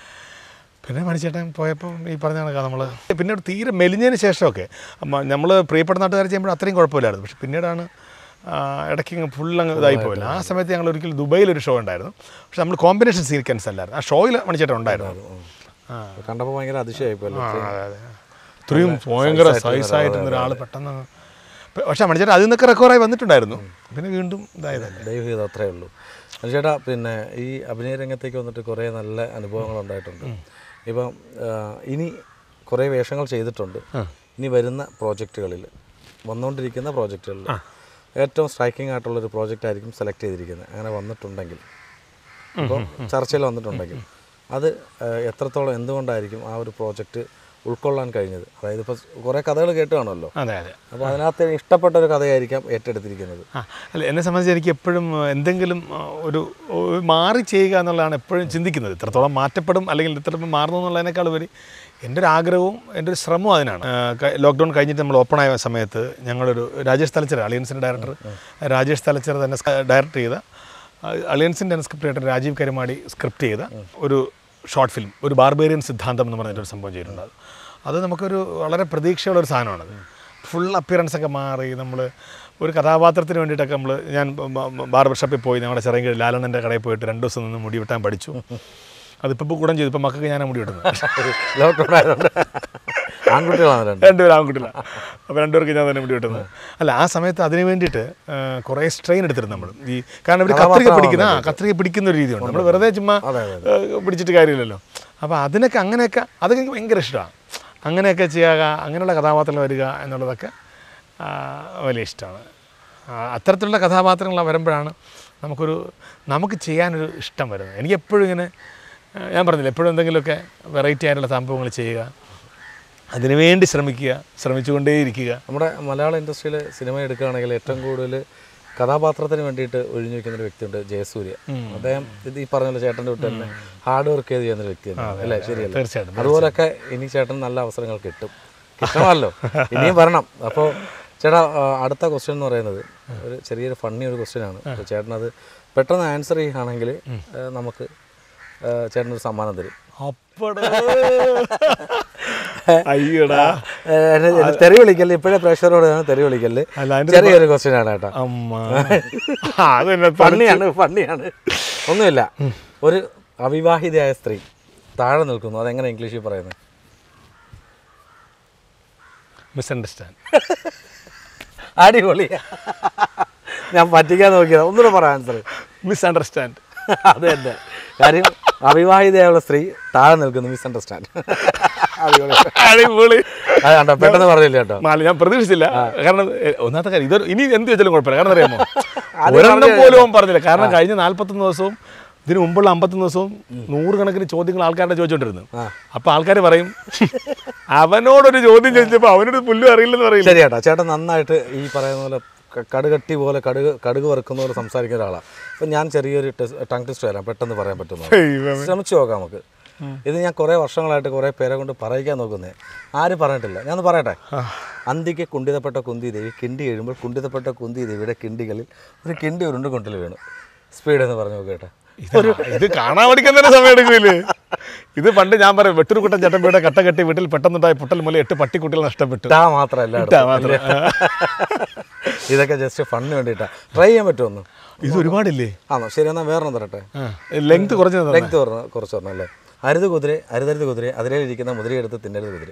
പിന്നെ മണിച്ചേട്ടൻ പോയപ്പം ഈ പറഞ്ഞ കണക്കാ നമ്മൾ പിന്നീട് തീരെ മെലിഞ്ഞതിന് ശേഷമൊക്കെ നമ്മൾ പ്രിയപ്പെട്ട നാട്ടുകാർ ചെയ്യുമ്പോൾ അത്രയും കുഴപ്പമില്ലായിരുന്നു പക്ഷെ പിന്നീടാണ് ആ, ഇടയ്ക്ക് ഇങ്ങ് ഫുൾ അങ്ങ് ഇതായി പോയില്ല ആ സമയത്ത് ഞങ്ങൾ ഒരിക്കൽ ദുബൈയിൽ ഒരു ഷോ ഉണ്ടായിരുന്നു പക്ഷെ നമ്മൾ കോമ്പിനേഷൻ സീക്വൻസ് അല്ലായിരുന്നു ആ ഷോയിൽ മണിച്ചേട്ടൻ ഉണ്ടായിരുന്നു ആ കണ്ടപ്പോൾ ഭയങ്കര അതിശയമായിപ്പോല്ലോ ആ, അതെ അതെ ഇത്രയും ഭയങ്കര സൈസായിട്ട് ഒരാൾ പെട്ടെന്ന് പക്ഷെ മണിച്ചേട്ടൻ അതിൽ നിന്നൊക്കെ റെക്കോറായി വന്നിട്ടുണ്ടായിരുന്നു പിന്നെ വീണ്ടും ഇതായതല്ലേ ദൈവം ചെയ്ത് അത്രേ ഉള്ളൂ ചേട്ടാ പിന്നെ ഈ അഭിനയ രംഗത്തേക്ക് വന്നിട്ട് കുറേ നല്ല അനുഭവങ്ങൾ ഉണ്ടായിട്ടുണ്ട് ഇപ്പം ആ, ഇനി കുറേ വേഷങ്ങൾ ചെയ്തിട്ടുണ്ട് ഇനി വരുന്ന പ്രോജക്റ്റുകളിൽ വന്നുകൊണ്ടിരിക്കുന്ന പ്രോജക്റ്റുകളിൽ ഏറ്റവും സ്ട്രൈക്കിംഗ് ആയിട്ടുള്ളൊരു പ്രോജക്റ്റ് ആയിരിക്കും സെലക്ട് ചെയ്തിരിക്കുന്നത് അങ്ങനെ വന്നിട്ടുണ്ടെങ്കിൽ ഇപ്പോൾ ചർച്ചയിൽ വന്നിട്ടുണ്ടെങ്കിൽ അത് ആ, എത്രത്തോളം എന്തുകൊണ്ടായിരിക്കും ആ ഒരു പ്രോജക്റ്റ് ഉൾക്കൊള്ളാൻ കഴിഞ്ഞത് അതായത് ഇപ്പോൾ കുറേ കഥകൾ കേട്ട് കാണുമല്ലോ അതെ അതെ അപ്പോൾ അതിനകത്ത് ഇഷ്ടപ്പെട്ട ഒരു കഥയായിരിക്കാം ഏറ്റെടുത്തിരിക്കുന്നത് ആ അല്ല എന്നെ സംബന്ധിച്ച് എനിക്ക് എപ്പോഴും ആ, എന്തെങ്കിലും ആ, ഒരു ഒരു മാറി ചെയ്യുക എന്നുള്ളതാണ് എപ്പോഴും ചിന്തിക്കുന്നത് ഇത്രത്തോളം മാറ്റപ്പെടും അല്ലെങ്കിൽ ഇത്രത്തോളം മാറുന്നു എന്നുള്ളതിനേക്കാൾ ഉപരി എൻ്റെ ഒരു ആഗ്രഹവും എൻ്റെ ഒരു ശ്രമവും അതിനാണ് ആ, ക- ലോക്ക്ഡൗൺ കഴിഞ്ഞിട്ട് നമ്മൾ ഓപ്പൺ ആയ സമയത്ത് ഞങ്ങളൊരു രാജേഷ് തലച്ചർ അലിയൻസിൻ്റെ ഡയറക്ടർ രാജേഷ് തലച്ചർ തന്നെ ഡയറക്റ്റ് ചെയ്ത ആ, അലിയൻസിൻ്റെ script writer Rajeev Karumadi script ചെയ്ത ഒരു ഷോർട്ട് ഫിലിം ഒരു ബാർബേറിയൻ സിദ്ധാന്തം എന്ന് പറഞ്ഞിട്ടൊരു സംഭവം ചെയ്തിട്ടുണ്ട് അത്. അത് നമുക്കൊരു വളരെ പ്രതീക്ഷയുള്ള ഒരു സാധനമാണത് ഫുൾ അപ്പിയറൻസ് ഒക്കെ മാറി നമ്മൾ ഒരു കഥാപാത്രത്തിന് വേണ്ടിയിട്ടൊക്കെ നമ്മൾ ഞാൻ ബാർബർ ഷോപ്പിൽ പോയി നമ്മുടെ ചെറിയ ലാലണ്ണൻ്റെ കടയിൽ പോയിട്ട് രണ്ട് ദിവസം നിന്ന് മുടി വെട്ടാൻ പഠിച്ചു അതിപ്പോൾ കൂടം ചെയ്തു ഇപ്പം മക്കൾക്ക് ഞാനാണ് മുടി വെട്ടുന്നത് ലോക്ക്ഡൗൺ ആയതുകൊണ്ട് ആൺകുട്ടികളാണ് രണ്ട് രണ്ടുപേരും ആൺകുട്ടില്ല അപ്പോൾ രണ്ടുപേർക്ക് ഞാൻ തന്നെ മുടി വെട്ടുന്നത് അല്ല ആ സമയത്ത് അതിന് വേണ്ടിയിട്ട് ആ, കുറേ സ്ട്രെയിൻ എടുത്തിരുന്നു നമ്മൾ ഈ കാരണം ഇവർ കത്രിക പിടിക്കുന്ന ആ കത്രിക പിടിക്കുന്ന ഒരു രീതിയുണ്ട് നമ്മൾ വെറുതെ ചുമ്മാ അതെ, ആ, പിടിച്ചിട്ട് കാര്യമില്ലല്ലോ അപ്പോൾ അതിനൊക്കെ അങ്ങനെയൊക്കെ അതൊക്കെ എനിക്ക് ഭയങ്കര ഇഷ്ടമാണ് അങ്ങനെയൊക്കെ ചെയ്യുക അങ്ങനെയുള്ള കഥാപാത്രങ്ങൾ വരിക എന്നുള്ളതൊക്കെ ആ, വലിയ ഇഷ്ടമാണ് ആ, അത്തരത്തിലുള്ള കഥാപാത്രങ്ങൾ വരുമ്പോഴാണ് നമുക്കൊരു നമുക്ക് ചെയ്യാനൊരു ഇഷ്ടം വരുന്നത് എനിക്ക് എപ്പോഴും ഇങ്ങനെ ആ, ഞാൻ പറഞ്ഞില്ല എപ്പോഴും എന്തെങ്കിലുമൊക്കെ വെറൈറ്റി ആയിട്ടുള്ള സംഭവങ്ങൾ ചെയ്യുക അതിനുവേണ്ടി ശ്രമിക്കുക ശ്രമിച്ചുകൊണ്ടേയിരിക്കുക നമ്മുടെ മലയാള ഇൻഡസ്ട്രിയിൽ സിനിമ എടുക്കുകയാണെങ്കിൽ ഏറ്റവും കൂടുതൽ കഥാപാത്രത്തിന് വേണ്ടിയിട്ട് ഒഴിഞ്ഞു വെക്കുന്ന ഒരു വ്യക്തിയുണ്ട് ജയസൂര്യ അദ്ദേഹം ഇത് ഈ പറഞ്ഞ പോലെ ചേട്ടൻ്റെ വിട്ട് തന്നെ ഹാർഡ് വർക്ക് ചെയ്ത് ചെയ്യുന്ന ഒരു വ്യക്തിയാണ് അല്ലേ ശരിയല്ലേ തീർച്ചയായിട്ടും അതുപോലൊക്കെ ഇനി ചേട്ടൻ നല്ല അവസരങ്ങൾ കിട്ടും കിട്ടണമല്ലോ ഇനിയും വരണം അപ്പോൾ ചേട്ടാ ആ, അടുത്ത ക്വസ്റ്റ്യൻ എന്ന് പറയുന്നത് ഒരു ചെറിയൊരു ഫണ്ണി ഒരു ക്വസ്റ്റ്യൻ ആണ് അപ്പോൾ ചേട്ടൻ അത് പെട്ടെന്ന് ആൻസർ ചെയ്യുകയാണെങ്കിൽ ആ, നമുക്ക് ആ, ചേട്ടനൊരു സമ്മാനം തരും അപ്പടാ അയ്യടാ ഏ, എന്നെ തെറി വിളിക്കല്ലേ ഇപ്പോഴേ പ്രേക്ഷകരോട് ഞാൻ തെറി വിളിക്കല്ലേ അല്ല, അതിന്റെ ചെറിയൊരു ക്വസ്റ്റ്യൻ ആണ് കേട്ടോ അമ്മ ആ, അതെന്നെ ഫണ്ണിയാണ് ഫണ്ണിയാണ് ഒന്നുമില്ല ഒരു അവിവാഹിതയായ സ്ത്രീ താഴെ നിൽക്കുന്നു അതെങ്ങനെ ഇംഗ്ലീഷിൽ പറയുന്നത് മിസ്അണ്ടർസ്റ്റാൻഡ് അടിപൊളി ഞാൻ പറ്റിക്കാൻ നോക്കിയതാ ഒന്നുകൂടെ പറയാം ആൻസർ മിസ് അണ്ടർസ്റ്റാൻഡ് അത് തന്നെ കാര്യം അവിവാഹിതയായുള്ള സ്ത്രീ താഴെ നിൽക്കുന്നു മിസ് അണ്ടർസ്റ്റാൻഡ് അടിപൊളി അടിപൊളി അത് കണ്ടോ പെട്ടെന്ന് പറഞ്ഞില്ല കേട്ടോ മാല ഞാൻ പ്രതീക്ഷിച്ചില്ല കാരണം എ, ഒന്നാമത്തെ കാര്യം ഇതൊരു ഇനി എന്ത് വെച്ചാലും കുഴപ്പമില്ല കാരണം അറിയാമോ ആദ്യം ഒരെണ്ണം പറഞ്ഞത് പോലും അവൻ പറഞ്ഞില്ല കാരണം കഴിഞ്ഞ നാല്പത്തൊന്ന് ദിവസവും ഇതിന് മുമ്പുള്ള അമ്പത്തൊന്ന് ദിവസവും നൂറുകണക്കിന് ചോദ്യങ്ങൾ ആൾക്കാരുടെ ചോദിച്ചോണ്ടിരുന്നു അപ്പൊ ആൾക്കാർ പറയും അവനോടൊരു ചോദ്യം ചോദിച്ചപ്പോ അവനോട് പുല്ലും അറിയില്ലെന്ന് പറയില്ല ശരി ചേട്ടാ ചേട്ടൻ നന്നായിട്ട് ഈ പറയുന്ന പോലെ ക- കടുകട്ടി പോലെ കടുക് കടുക് വറുക്കുന്ന പോലെ സംസാരിക്കുന്ന ഒരാളാണ് അപ്പം ഞാൻ ചെറിയൊരു ടങ് ടെസ്റ്റ് വരാം പെട്ടെന്ന് പറയാൻ പറ്റുന്നു ദൈവമേ. ശ്രമിച്ചു നോക്കാം നമുക്ക് ഇത് ഞാൻ കുറേ വർഷങ്ങളായിട്ട് കുറേ പേരെ കൊണ്ട് പറയിക്കാൻ നോക്കുന്നത് ആരും പറഞ്ഞിട്ടില്ല ഞാൻ പറയട്ടെ അന്തിക്ക് കുണ്ടിതപ്പെട്ട കുന്തി ദേവി കിണ്ടി എഴുമ്പോൾ കുണ്ടിതപ്പെട്ട കുന്തി ദേവിയുടെ കിണ്ടികളിൽ ഒരു കിണ്ടി ഉരുണ്ട് കൊണ്ടിൽ വീണു സ്പീഡ് എന്ന് പറഞ്ഞു നോക്കട്ടെ ഇത് ഇത് കാണാൻ പഠിക്കാൻ തന്നെ സമയം എടുക്കില്ലേ ഇത് പണ്ട് ഞാൻ പറയാം വെട്ടൂർക്കുട്ടൻ ചേട്ടൻ കട്ട കെട്ടി വീട്ടിൽ പെട്ടെന്നുണ്ടായ പൊട്ടൽ മൂലം എട്ട് പട്ടിക്കുട്ടികൾ നഷ്ടപ്പെട്ടു ഇട്ടാ മാത്രമല്ല ഇട്ടാ മാത്രം. ഇതൊക്കെ ജസ്റ്റ് ഫണ്ണിന് വേണ്ടിയിട്ടാണ് ട്രൈ ചെയ്യാൻ പറ്റുമോ ഇത് ഒരുപാടില്ലേ ആണോ ശരി എന്നാൽ വേറെ തരട്ടെ ലെങ്ത് കുറച്ച് തന്നെ. ലെങ്ത് പറഞ്ഞ കുറച്ച് പറഞ്ഞു അല്ലേ അരുത് കുതിര അരുതരുത് കുതിര അതിലേലിരിക്കുന്ന മുതിരയെടുത്ത് തിന്നരുത് കുതിര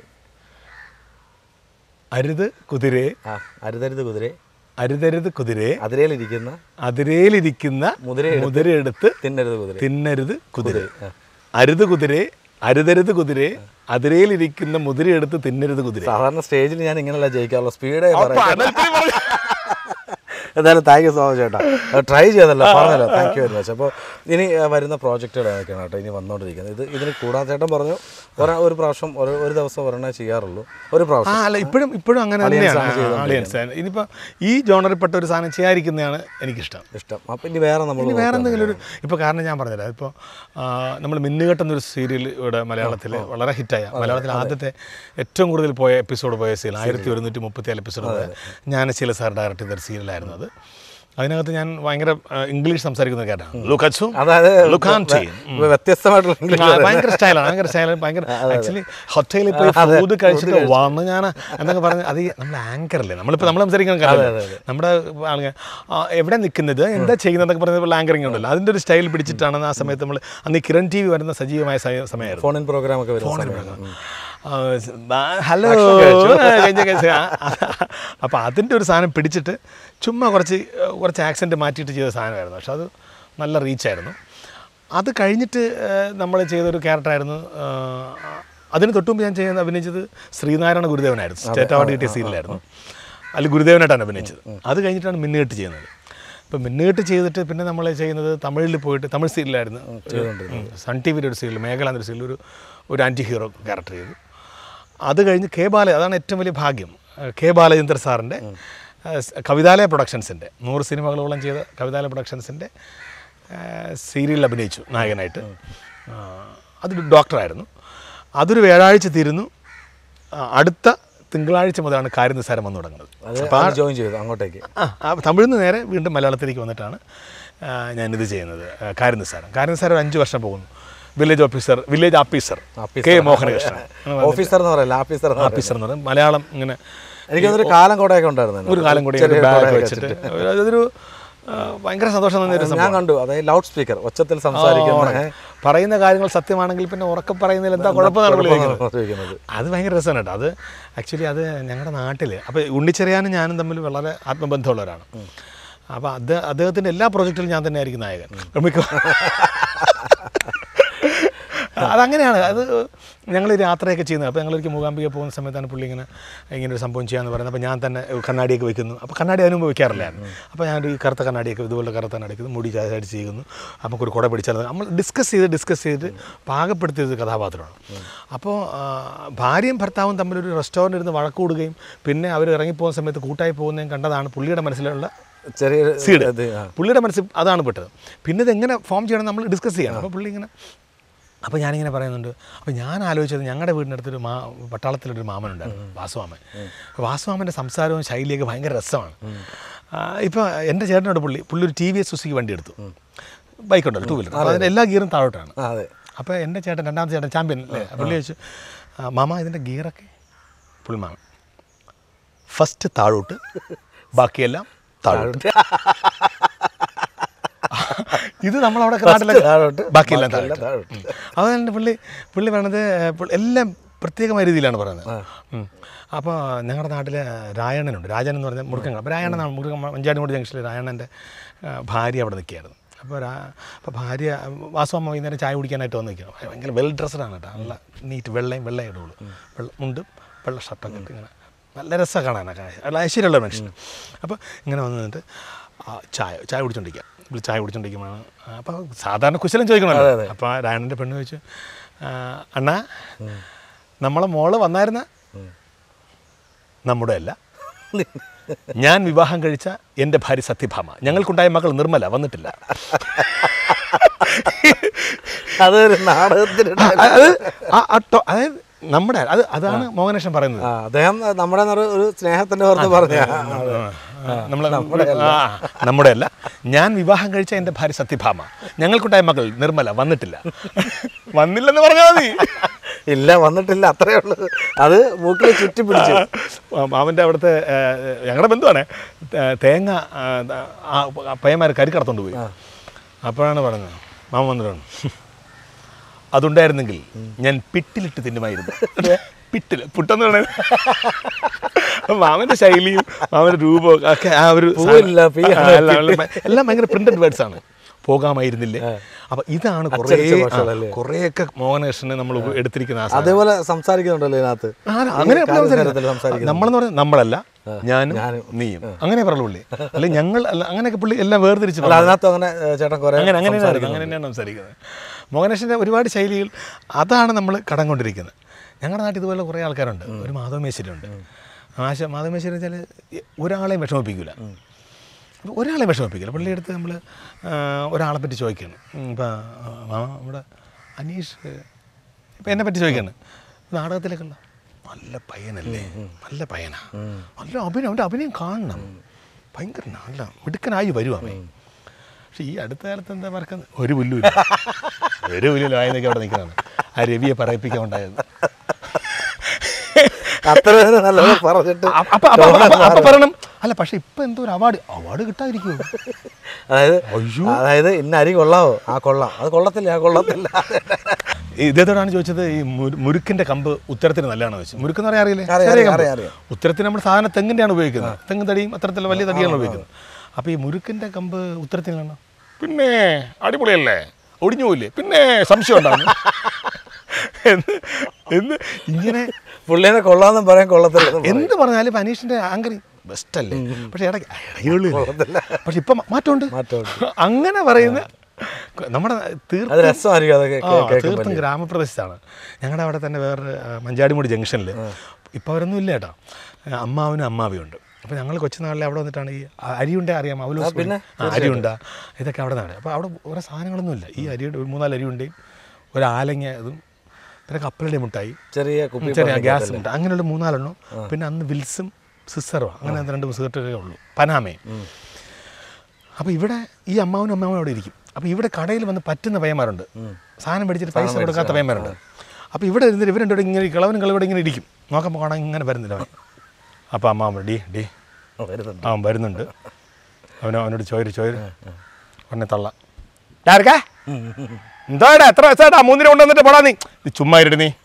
അരുത് കുതിരയെ ആ അരുതരുത് കുതിര അരുതരുത് കുതിരയെ അതിലേലിരിക്കുന്ന അതിരയിലിരിക്കുന്ന മുതിരയെടുത്ത് മുതിരയെടുത്ത് തിന്നരുത് കുതിര തിന്നരുത് കുതിര അരുത് കുതിരയെ അരുതരുത് കുതിരയെ അതിരയിലിരിക്കുന്ന മുതിരയെടുത്ത് തിന്നരുത് കുതിര സാധാരണ സ്റ്റേജിൽ ഞാൻ ഇങ്ങനെയല്ല ജയിക്കാറുള്ള സ്പീഡേ അപ്പൊ പറയാം അനൽപ്പി പറഞ്ഞു. എന്തായാലും താങ്ക് യു സോ മച്ച് ചേട്ടാ ട്രൈ ചെയ്തല്ലോ പറഞ്ഞല്ലോ താങ്ക് യു വെരി മച്ച് അപ്പോൾ ഇനി ആ, വരുന്ന പ്രോജക്റ്റുകൾ ഏതൊക്കെയാണ് കേട്ടോ ഇനി വന്നുകൊണ്ടിരിക്കുന്നത് ഇത് ഇതിന് കൂടാതെ ചേട്ടൻ പറഞ്ഞു ഒരെ- ഒരു പ്രാവശ്യം ഒരു ഒരു ദിവസം ഒരെണ്ണേ ചെയ്യാറുള്ളൂ ഒരു ആ പ്രാവശ്യം അല്ല ഇപ്പോഴും ഇപ്പോഴും അങ്ങനെ Alliance ആണ് തന്നെയാണ് ചെയ്തുകൊണ്ടിരിക്കുന്നത്. ആളിയൻസ് ഇനിയിപ്പോൾ ഈ ജോണറിൽപ്പെട്ട ഒരു സാധനം ചെയ്യാതിരിക്കുന്നതാണ് എനിക്കിഷ്ടം ഇഷ്ടം അപ്പം ഇനി വേറെ നമ്മൾ ഇനി വേറെ എന്തെങ്കിലും ഒരു ഇപ്പോൾ കാരണം ഞാൻ പറഞ്ഞില്ല ഇപ്പോൾ നമ്മൾ മിന്നുകെട്ട് എന്നൊരു സീരിയൽ ഇവിടെ മലയാളത്തിൽ വളരെ ഹിറ്റായ മലയാളത്തിൽ ആദ്യത്തെ ഏറ്റവും കൂടുതൽ പോയ എപ്പിസോഡ് പോയ സീരിയൽ ആയിരത്തി ഒരുന്നൂറ്റി മുപ്പത്തിയാല് എപ്പിസോഡ് പോയ ജ്ഞാനശീല സാർ ഡയറക്ട് ചെയ്ത ഒരു സീരിയലായിരുന്നു അത് അതിനകത്ത് ഞാൻ ഭയങ്കര ആ, ഇംഗ്ലീഷ് സംസാരിക്കുന്ന കേട്ടാണ് ലുക്കച്ചു അതായത് ലുക്കാൻറ്റി വ്യ- വ്യത്യസ്തമായിട്ടുള്ള ഇംഗ്ലീഷ് ആ, ഭയങ്കര സ്റ്റൈലാണ് ഭയങ്കര സ്റ്റൈലാണ് ഭയങ്കര ആക്ച്വലി ഹോട്ടലിൽ പോയി ഫുഡ് കഴിച്ചിട്ട് വന്ന് ഞാൻ എന്നൊക്കെ പറഞ്ഞ് അത് ഈ നമ്മൾ ആങ്കർ അല്ലേ നമ്മളിപ്പോൾ നമ്മൾ സംസാരിക്കുന്ന കാര്യം നമ്മുടെ ആളുകൾ ആ, എവിടെ നിൽക്കുന്നത് എന്താ ചെയ്യുന്നതൊക്കെ പറഞ്ഞപ്പോൾ ആങ്കറിങ് ഉണ്ടല്ലോ അതിൻ്റെ ഒരു സ്റ്റൈൽ പിടിച്ചിട്ടാണ് ആ സമയത്ത് നമ്മൾ അന്ന് ഈ കിരൺ ടി വി വരുന്ന സജീവമായ സമയ- സമയമായിരുന്നു ഫോൺ ഇൻ പ്രോഗ്രാം ഒക്കെ വരുന്ന സമയം. ആ, ബാ- ഹലോ കഴിഞ്ഞ കേസ് അപ്പോൾ അതിൻ്റെ ഒരു സാധനം പിടിച്ചിട്ട് ചുമ്മാ കുറച്ച് കുറച്ച് ആക്സെൻറ്റ് മാറ്റിയിട്ട് ചെയ്ത സാധനമായിരുന്നു പക്ഷെ അത് നല്ല റീച്ചായിരുന്നു അത് കഴിഞ്ഞിട്ട് നമ്മൾ ചെയ്തൊരു ക്യാരക്ടറായിരുന്നു ആ, അതിന് തൊട്ടുമുമ്പ് ഞാൻ ചെയ്യുന്ന അഭിനയിച്ചത് ശ്രീനാരായണ ഗുരുദേവനായിരുന്നു സ്റ്റേറ്റ് അവാർഡ് കിട്ടിയ സീരിയലായിരുന്നു അതിൽ ഗുരുദേവനായിട്ടാണ് അഭിനയിച്ചത് അത് കഴിഞ്ഞിട്ടാണ് മിന്നുകെട്ട് ചെയ്യുന്നത് ഇപ്പം മിന്നുകെട്ട് ചെയ്തിട്ട് പിന്നെ നമ്മൾ ചെയ്യുന്നത് തമിഴിൽ പോയിട്ട് തമിഴ് സീരിയലായിരുന്നു ഉം, സൺ ടി വിയുടെ ഒരു സീരിയൽ മേഖല എന്നൊരു സീരിയൽ ഒരു ഒരു ആൻറ്റി ഹീറോ ക്യാരക്ടർ ചെയ്തു അത് കഴിഞ്ഞ് കെ ബാല അതാണ് ഏറ്റവും വലിയ ഭാഗ്യം ഏഹ് കെ ബാലചന്ദ്ര സാറിൻ്റെ ഏഹ് സ് കവിതാലയ പ്രൊഡക്ഷൻസിൻ്റെ നൂറ് സിനിമകളോളം ചെയ്ത കവിതാലയ പ്രൊഡക്ഷൻസിൻ്റെ സീരിയലിൽ അഭിനയിച്ചു നായകനായിട്ട് ആ, അതൊരു ഡോക്ടറായിരുന്നു അതൊരു വ്യാഴാഴ്ച തീരുന്നു ആ, അടുത്ത തിങ്കളാഴ്ച മുതലാണ് കാര്യനിസ്സാരം വന്നു തുടങ്ങുന്നത് അത് ജോയിൻ ചെയ്തു അങ്ങോട്ടേക്ക് ആ ആ തമിഴിൽ നിന്ന് നേരെ വീണ്ടും മലയാളത്തിലേക്ക് വന്നിട്ടാണ് ആ, ഞാനിത് ചെയ്യുന്നത് ആ, കാര്യനിസ്സാരം കാര്യനിസ്സാരം ഒരു അഞ്ച് വർഷം പോകുന്നു village officer village officer K Mohanakrishnan officer എന്ന് പറയല്ല ഓഫീസർ എന്ന് പറയല്ല. ഓഫീസർ എന്ന് പറയും മലയാളം ഇങ്ങനെ എനിക്ക് തോന്നുന്നു ഒരു കാലം കൂടെയൊക്കെ ഉണ്ടായിരുന്നു ഒരു കാലം കൂടി ചെറിയ ബാഗ് കൂടെയൊക്കെ വെച്ചിട്ട് അതൊരു ആ, ഭയങ്കര സന്തോഷം തന്നെ ഒരു ഞാൻ കണ്ടു അതായത് ലൗഡ് സ്പീക്കർ ഒച്ചത്തിൽ സംസാരിക്കുന്ന ഏ, പറയുന്ന കാര്യങ്ങൾ സത്യമാണെങ്കിൽ പിന്നെ ഉറക്കെ പറയുന്നതിൽ എന്താ കുഴപ്പമെന്നാണ് പുള്ളി ചോദിക്കുന്നത്. ചോദിക്കുന്നത് അത് ഭയങ്കര രസമാണ് കേട്ടോ അത് ആക്ച്വലി അത് ഞങ്ങളുടെ നാട്ടിൽ അപ്പോൾ ഉണ്ണിച്ചെറിയാനും ഞാനും തമ്മിൽ വളരെ ആത്മബന്ധമുള്ളവരാണ് അപ്പോൾ അത് അദ്ദേഹത്തിൻ്റെ എല്ലാ പ്രോജക്റ്റിലും ഞാൻ തന്നെ ആയിരിക്കും നായകൻ മിക്ക അതങ്ങനെയാണ് അത് ഞങ്ങൾ യാത്രയൊക്കെ ചെയ്യുന്നത് അപ്പോൾ ഞങ്ങളൊരിക്കൽ മൂകാംബിക പോകുന്ന സമയത്താണ് പുള്ളി ഇങ്ങനെ ഇങ്ങനെ ഒരു സംഭവം ചെയ്യാന്ന് പറയുന്നത് അപ്പോൾ ഞാൻ തന്നെ കണ്ണാടിയൊക്കെ വെക്കുന്നു അപ്പോൾ കണ്ണാടി അതിന് മുമ്പ് വെക്കാറില്ലായിരുന്നു അപ്പോൾ ഞാൻ ഈ കറുത്ത കണ്ണാടിയൊക്കെ ഇതുപോലെ കറുത്ത കണ്ണാടി വെക്കുന്നു മുടി ചായച്ച് ചെയ്യുന്നു നമുക്കൊരു കുട പിടിച്ചാൽ നമ്മൾ ഡിസ്കസ് ചെയ്ത് ഡിസ്കസ് ചെയ്ത് പാകപ്പെടുത്തിയത് കഥാപാത്രമാണ് അപ്പോൾ ആ, ഭാര്യയും ഭർത്താവും തമ്മിലൊരു റെസ്റ്റോറൻറ്റ് ഇരുന്ന് വഴക്കൂടുകയും പിന്നെ അവർ ഇറങ്ങിപ്പോകുന്ന സമയത്ത് കൂട്ടായി പോകുന്നതും കണ്ടതാണ് പുള്ളിയുടെ മനസ്സിലുള്ള ചെറിയൊരു സീഡ് ഇത്, ആ. പുള്ളിയുടെ മനസ്സിൽ അതാണ് പെട്ടത് പിന്നെ ഇത് എങ്ങനെ ഫോം ചെയ്യണം നമ്മൾ ഡിസ്കസ് ചെയ്യണം അപ്പോൾ പുള്ളി ഇങ്ങനെ അപ്പോൾ ഞാനിങ്ങനെ പറയുന്നുണ്ട് അപ്പോൾ ഞാൻ ആലോചിച്ചത് ഞങ്ങളുടെ വീടിനടുത്തൊരു മാ പട്ടാളത്തിലൊരു മാമനുണ്ടായിരുന്നു വാസുമാമൻ വാസുമാമൻ്റെ സംസാരവും ശൈലിയൊക്കെ ഭയങ്കര രസമാണ് ഇപ്പോൾ എൻ്റെ ചേട്ടനോട് പുള്ളി പുള്ളി ഒരു ടി വി എസ് സുസുക്കി വണ്ടി എടുത്തു ബൈക്ക് ഉണ്ടല്ലോ ടൂ വീലർ അപ്പോൾ അതിൻ്റെ എല്ലാ ഗിയറും താഴോട്ടാണ് ആ, അതെ അപ്പോൾ എൻ്റെ ചേട്ടൻ രണ്ടാമത്തെ ചേട്ടൻ ചാമ്പ്യൻ അല്ലേ പുള്ളി ചോദിച്ചു "ആ, മാമ ഇതിൻ്റെ ഗിയറൊക്കെ പുള്ളി മാമൻ ഫസ്റ്റ് താഴോട്ട് ബാക്കിയെല്ലാം താഴോട്ട് ഇത് നമ്മളവിടെ നാട്ടിലൊക്കെ താഴോട്ട് ബാക്കിയെല്ലാം ബാക്കിയെല്ലാം താഴോട്ട് താഴോട്ട്. അതുകൊണ്ട് പുള്ളി പുള്ളി പറയണത് ഏ, പുള്ളി എല്ലാം പ്രത്യേകമായ രീതിയിലാണ് പറയുന്നത് ഉം. അപ്പോൾ ഞങ്ങളുടെ നാട്ടിൽ രായണ്ണനുണ്ട് രാജൻ എന്ന് പറഞ്ഞാൽ മുറുക്കൻ അപ്പോൾ രായണ്ണൻ മുറുക്കൻ മഞ്ചാടിമൂട് ജംഗ്ഷനിൽ രായണ്ണൻ്റെ ആ, ഭാര്യ അവിടെ നിൽക്കുകയായിരുന്നു അപ്പോൾ രാ അപ്പോൾ ഭാര്യ വാസുവമ്മ വൈകുന്നേരം ചായ കുടിക്കാനായിട്ട് വന്ന് നിൽക്കണം ഭയങ്കര വെൽ ഡ്രസ്ഡാണ് കേട്ടോ നല്ല നീറ്റ് വെള്ളയും വെള്ളയും ഇടുള്ളൂ വെള്ള മുണ്ടും വെള്ള ഷർട്ടൊക്കെ ഇട്ട് ഇങ്ങനെ നല്ല രസം കാണാനൊക്കെ നല്ല ഐശ്വര്യമുള്ള മനുഷ്യൻ അപ്പോൾ ഇങ്ങനെ വന്ന് നിന്നിട്ട് ആ, ചായ ചായ കുടിച്ചോണ്ടിരിക്കുക ഇവിടെ ചായ കുടിച്ചോണ്ടിരിക്കുമ്പോഴാണ് അപ്പോൾ സാധാരണ കുശലം ചോദിക്കണമല്ലോ അപ്പോൾ ആ രായണ്ണൻ്റെ പെണ്ണ് ചോദിച്ചു "ആ, അണ്ണാ നമ്മളെ മോള് വന്നായിരുന്ന നമ്മുടെ അല്ല ഞാൻ വിവാഹം കഴിച്ച എൻ്റെ ഭാര്യ സത്യഭാമ ഞങ്ങൾക്കുണ്ടായ മകൾ നിർമ്മല വന്നിട്ടില്ല അതൊരു നാടകത്തിന് ആ, അത് ആ- ആ ടോ- അതായത് നമ്മുടെ അത് അതാണ് മോഹനേഷൻ പറയുന്നത് ആ അദ്ദേഹം നമ്മുടെ ഒരു- ഒരു സ്നേഹത്തിന്റെ പുറത്ത് പറഞ്ഞ നമ്മൾ നമ്മുടെ അല്ല ഞാൻ വിവാഹം കഴിച്ച എൻ്റെ ഭാര്യ സത്യഭാമ ഞങ്ങൾക്കുണ്ടായ മകൾ നിർമ്മല വന്നിട്ടില്ല വന്നില്ലെന്ന് പറഞ്ഞാൽ മതി ഇല്ല വന്നിട്ടില്ല അത്രേ ഉള്ളൂ അത് മൂക്കിൽ ചുറ്റി പിടിച്ചു അവൻ്റെ അവിടുത്തെ ഏ, ഞങ്ങളുടെ ബന്ധുവാണ് ഏ, തേങ്ങ പയ്യന്മാർ കരിക്കടത്തോണ്ട് പോയി അപ്പോഴാണ് പറഞ്ഞത് മാമ വന്നിട്ടാണ് അതുണ്ടായിരുന്നെങ്കിൽ ഞാൻ പിട്ടിലിട്ട് തിന്നുമായിരുന്നു പിട്ടിൽ പുട്ടെന്ന് പറയുന്നത് അപ്പൊ മാമന്റെ ശൈലിയും മാമന്റെ രൂപവും ഒക്കെ ആ ഒരു പൂവില്ല, പീയാണ്, ആ, എല്ലാം എല്ലാം എല്ലാം ഭയങ്കര പ്രിന്റഡ് വേർഡ്സ് ആണ് പോകാമായിരുന്നില്ലേ അപ്പൊ ഇതാണ് കുറേ അച്ചടിച്ച ഭാഷകളല്ലേ? കുറേയൊക്കെ മോഹനകൃഷ്ണനെ നമ്മൾ എടുത്തിരിക്കുന്ന ആ സാധനം. അതേപോലെ സംസാരിക്കുന്നുണ്ടല്ലോ ഇതിനകത്ത് ആ, അങ്ങനെ ഈ എപ്പോഴും കാര്യത്തിൽ സംസാരിക്കുന്നത്. സംസാരിക്കുന്നത് നമ്മളെന്ന് പറഞ്ഞാൽ നമ്മളല്ല ഞാനും ഞാനും. നീയും അങ്ങനെ പറയുള്ളൂ പുള്ളി അല്ലെ ഞങ്ങൾ അല്ല അങ്ങനെയൊക്കെ പുള്ളി എല്ലാം വേർതിരിച്ച് അല്ല അതിനകത്ത് അങ്ങനെ ഏ, ചേട്ടൻ കുറെ അങ്ങനെ അങ്ങനെ അങ്ങനെ തന്നെയാണ് സംസാരിക്കുന്നത് മോഹനേഷിൻ്റെ ഒരുപാട് ശൈലികൾ അതാണ് നമ്മൾ കടം കൊണ്ടിരിക്കുന്നത് ഞങ്ങളുടെ നാട്ടിൽ ഇതുപോലെ കുറേ ആൾക്കാരുണ്ട് ഒരു മാധവമേശ്വരുണ്ട് ആശ മാധവമേശ്വരി വെച്ചാൽ ഒരാളെയും വിഷമിപ്പിക്കില്ല ഒരാളെയും വിഷമിപ്പിക്കില്ല പുള്ളിയുടെ അടുത്ത് നമ്മൾ ഒരാളെ പറ്റി ചോദിക്കുകയാണ് ഇപ്പം നമ്മുടെ അനീഷ് ഇപ്പം എന്നെ പറ്റി ചോദിക്കുകയാണ് നാടകത്തിലേക്കുള്ള നല്ല പയ്യനല്ലേ നല്ല പയ്യനാ നല്ല അഭിനയം അവൻ്റെ അഭിനയം കാണണം ഭയങ്കര നല്ല മിടുക്കനായി വരും അവൻ പക്ഷെ ഈ അടുത്ത കാലത്ത് എന്താ പറക്കുന്നത് ഒരു പുല്ലുമില്ല ഒരു പുല്ലില്ല വായനൊക്കെ അവിടെ നിൽക്കുന്നതാണ് ആ രവിയെ പറയിപ്പിക്കാൻ ഉണ്ടായത് അത്ര നല്ലത് പറഞ്ഞിട്ട് അ- അപ്പൊ അപ്പൊ- അപ്പൊ- അപ്പൊ പറയണം അല്ല പക്ഷെ ഇപ്പൊ എന്തോ ഒരു അവാർഡ് അവാർഡ് കിട്ടാതിരിക്കുമോ അതായത് അയ്യോ. അതായത് ഇന്ന അരി കൊള്ളാവോ ആ കൊള്ളാം അത് കൊള്ളത്തില്ല ആ കൊള്ളത്തില്ല ഇദ്ദേഹത്തോടാണ് ചോദിച്ചത് ഈ മുരു- മുരുക്കിന്റെ കമ്പ് ഉത്തരത്തിന് നല്ലതാണോ ചോദിച്ചു മുരുക്ക് എന്ന് പറയാൻ അറിയില്ലേ അറിയാം, ചെറിയ കമ്പ്. അറിയാം, അറിയാം. ഉത്തരത്തിന് നമ്മൾ സാധാരണ തെങ്ങിൻ്റെയാണ് ഉപയോഗിക്കുന്നത് തെങ്ങ് തടിയും അത്തരത്തിലുള്ള വലിയ തടിയാണ് ഉപയോഗിക്കുന്നത് അപ്പോൾ ഈ മുരുക്കിന്റെ കമ്പ് ഉത്തരത്തിനാണ് പിന്നെ അടിപൊളിയല്ലേ ഒടിഞ്ഞു പോയില്ലേ പിന്നെ സംശയം ഉണ്ടാകും എന്ന് എന്ന് ഇങ്ങനെ പുള്ളിനെ കൊള്ളാന്നും പറയാൻ കൊള്ളത്തില്ല എന്ത് പറഞ്ഞാലും ഇപ്പം അനീഷിന്റെ ആങ്കറി ബെസ്റ്റ് അല്ലേ പക്ഷെ ഇടയ്ക്ക് ഇടയുള്ളൂ പക്ഷെ ഇപ്പം മാറ്റമുണ്ട് മാറ്റമുണ്ട്. അങ്ങനെ പറയുന്ന നമ്മുടെ തീർത്തും അത് രസമായിരിക്കും അതൊക്കെ ആ, കേ- കേൾക്കുമ്പോൾ തീർത്തും ഗ്രാമപ്രദേശത്താണ് ഞങ്ങളുടെ അവിടെ തന്നെ വേറൊരു ആ, മഞ്ചാടിമൂടി ജംഗ്ഷനിൽ ഇപ്പോൾ അവരൊന്നും ഇല്ല കേട്ടോ ആ, അമ്മാവനും അമ്മാവിയും ഉണ്ട് അപ്പോൾ ഞങ്ങൾ കൊച്ചുനാളിൽ അവിടെ വന്നിട്ടാണ് ഈ ആ, അരിയുണ്ട അറിയാം അവലോസ് പിന്നെ, ആ, അരിയുണ്ട ഇതൊക്കെ അവിടെ നിന്നാണ് അപ്പോൾ അവിടെ വേറെ സാധനങ്ങളൊന്നുമില്ല ഈ അരിയുടെ ഒരു മൂന്നാല് അരിയുണ്ടയും ഒരു ആലങ്ങ ഇതും പിന്നെ കപ്പലടി മുട്ടായി ചെറിയ കുപ്പി ചെറിയ ഗ്യാസ് മുട്ടായി അങ്ങനെയുള്ള മൂന്നാലെണ്ണം പിന്നെ അന്ന് വിൽസും സിസറോ അങ്ങനെ രണ്ട് സിഗരറ്റൊക്കെ ഉള്ളൂ പനാമയും അപ്പോൾ ഇവിടെ ഈ അമ്മാവനും അമ്മാവനും അവിടെ ഇരിക്കും അപ്പോൾ ഇവിടെ കടയിൽ വന്ന് പറ്റുന്ന പയ്യന്മാരുണ്ട് സാധനം മേടിച്ചിട്ട് പൈസ കൊടുക്കാത്ത പയ്യന്മാരുണ്ട് അപ്പോൾ ഇവിടെ ഇരുന്നിട്ട് ഇവർ രണ്ടോടെ ഇങ്ങനെ കിളവനും കിളവിടെ ഇങ്ങനെ ഇരിക്കും നോക്കുമ്പോൾ കാണാൻ ഇങ്ങനെ വരുന്നില്ല അവൻ അപ്പോൾ അമ്മാവൻ ഡി ഡി വരുന്നുണ്ട് അവൻ വരുന്നുണ്ട് അവനോ അവനോട് ചോര് ചോര് ഉടനെ തള്ള ഡാർക്കാ എന്താടാ എത്ര വയസ്സായിട്ടാ മൂന്നിനെ കൊണ്ടുവന്നിട്ട് പോടാ നീ നീ ചുമ്മാ ഇരുടി നീ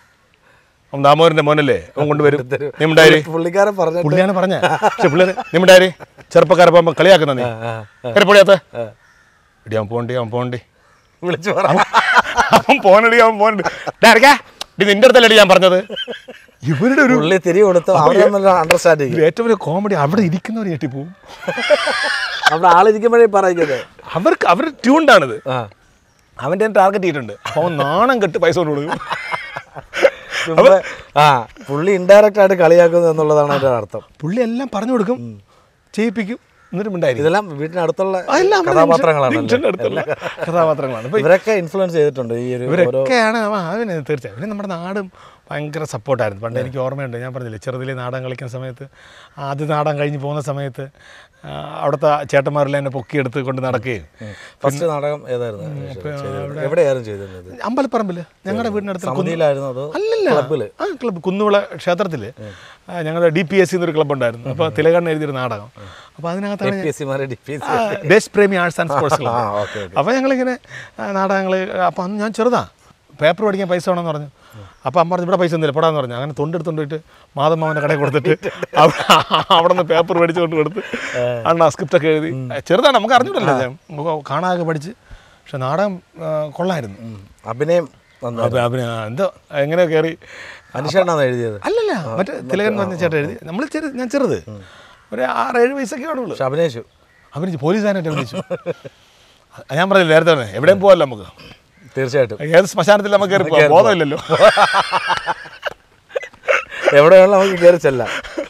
അവൻ ദാമോദരൻ്റെ മോനല്ലേ അവൻ കൊണ്ടുവരും നീ ഉണ്ടായി പുള്ളിക്കാരൻ പറഞ്ഞിട്ട് പുള്ളിയാണ് പറഞ്ഞ പക്ഷെ പിള്ളേർ നിമിണ്ടായി ചെറുപ്പക്കാരെ പോകുമ്പോൾ കളിയാക്കുന്ന നീ ആ, ആ. പൊടിയാത്ത ഇടി അവൻ പോണ്ടി അവൻ പോണ്ടി വിളിച്ചു പറ അവൻ പോനടി അവൻ പോനടി ഡാർക്കാ ഇത് നിന്റെ അടുത്തല്ലേ ഞാൻ പറഞ്ഞത് ഇവരുടെ ഒരു പുള്ളി തിരി കൊടുത്തു അവിടെ അണ്ടർസ്റ്റാൻഡിങ് ഇതിൽ ഏറ്റവും വലിയ കോമഡി അവിടെ ഇരിക്കുന്നവർ ഞെട്ടിപ്പോവും അവിടെ ആളിരിക്കുമ്പോഴേ പറയുന്നത് അവർക്ക് അവർ ട്യൂണ്ടാണിത് ആ അവൻ്റെ ടാർഗറ്റ് ചെയ്തിട്ടുണ്ട് അപ്പോൾ അവൻ നാണം കെട്ട് പൈസ കൊണ്ട് കൊടുക്കും ചുമ്മാ- ആ പുള്ളി ഇൻഡയറക്റ്റ് ആയിട്ട് കളിയാക്കുന്നു എന്നുള്ളതാണ് അതിന്റെ അർത്ഥം പുള്ളി എല്ലാം പറഞ്ഞു കൊടുക്കും ചെയ്യിപ്പിക്കും എന്നിട്ട് ഉണ്ടായിരിക്കും ഇതെല്ലാം വീട്ടിനടുത്തുള്ള കഥാപാത്രങ്ങളാണ് അടുത്തുള്ള കഥാപാത്രങ്ങളാണ് അപ്പോൾ ഇവരൊക്കെ ഇൻഫ്ലുവൻസ് ചെയ്തിട്ടുണ്ട് ഈ ഒരു ഓരോ ഇവരൊക്കെയാണ് അവൻ അവന് തീർച്ചയായും പിന്നെ നമ്മുടെ നാടും ഭയങ്കര സപ്പോർട്ടായിരുന്നു പണ്ട് എനിക്ക് ഓർമ്മയുണ്ട് ഞാൻ പറഞ്ഞില്ലേ ചെറുതിലെ നാടകം കളിക്കുന്ന സമയത്ത് ആദ്യ നാടകം കഴിഞ്ഞ് പോകുന്ന സമയത്ത് ആ, അവിടുത്തെ ചേട്ടന്മാരെല്ലാം എന്നെ പൊക്കിയെടുത്ത് കൊണ്ട് നടക്കുകയും ഫസ്റ്റ് നാടകം ഏതായിരുന്നു ചെയ്തിരുന്നത്? എവിടെയായിരുന്നു ചെയ്തിരുന്നത് അമ്പലപ്പറമ്പിൽ ഞങ്ങളുടെ വീടിനടുത്ത് സമിതിയിലായിരുന്നു അതോ അല്ലല്ല ക്ലബ്ബില് ആ ക്ലബ്ബ് കുന്നുവിള ക്ഷേത്രത്തിൽ ഞങ്ങളുടെ ഡി പി എസ് സി എന്നൊരു ക്ലബ്ബ് ഉണ്ടായിരുന്നു അപ്പോൾ തിലകണ്ണ എഴുതിയൊരു നാടകം അപ്പോൾ അതിനകത്താണ് പി എസ് സിമാരെ ഡി പി എസ് ആ, ദേശപ്രേമി ആർട്സ് ആൻഡ് സ്പോർട്സ് ആ ക്ലബ്ബ് ഓക്കെ ഓക്കെ അപ്പോൾ ഞങ്ങളിങ്ങനെ നാടകങ്ങൾ അപ്പോൾ അന്ന് ഞാൻ ചെറുതാ പേപ്പർ മേടിക്കാൻ പൈസ വേണമെന്ന് പറഞ്ഞു അപ്പോൾ അമ്മ പറഞ്ഞു ഇവിടെ പൈസ ഒന്നുമില്ല പോടാന്ന് പറഞ്ഞു അങ്ങനെ തൊണ്ടെടുത്തോണ്ട് പോയിട്ട് മാതമ്മാവൻ്റെ കടയിൽ കൊടുത്തിട്ട് അവിടെ അവിടെ നിന്ന് പേപ്പർ മേടിച്ച് കൊണ്ട് കൊടുത്ത് അണ്ണ സ്ക്രിപ്റ്റൊക്കെ എഴുതി ചെറുതാണ് നമുക്ക് അറിഞ്ഞിട്ടല്ലോ ഞാൻ നമുക്ക് കാണാതെ പഠിച്ച് പക്ഷെ നാടകം ആ, കൊള്ളായിരുന്നു ഉം. അഭിനയം നന്നായി അപ്പോൾ അവന് എന്തോ എങ്ങനെ കയറി അനുഷേട്ടാണ് എഴുതിയത് അല്ലല്ല മറ്റേ തിലകൻ എന്ന് പറഞ്ഞ ചേട്ടൻ എഴുതി നമ്മൾ ചെറു ഞാൻ ചെറുത് ഒരു ആറേഴ് വയസ്സൊക്കെ ആണുള്ളൂ പക്ഷെ അഭിനയിച്ചു അവന് പോലീസുകാരനായിട്ട് വിളിച്ചു ഞാൻ പറഞ്ഞില്ല നേരത്തെ തന്നെ എവിടെയും പോകല്ലോ നമുക്ക് തീർച്ചയായിട്ടും ഏത് ശ്മശാനത്തിൽ നമുക്ക് കയറി പോകാം ബോധമില്ലല്ലോ എവിടെയുള്ള നമുക്ക് കയറി ചെല്ലാം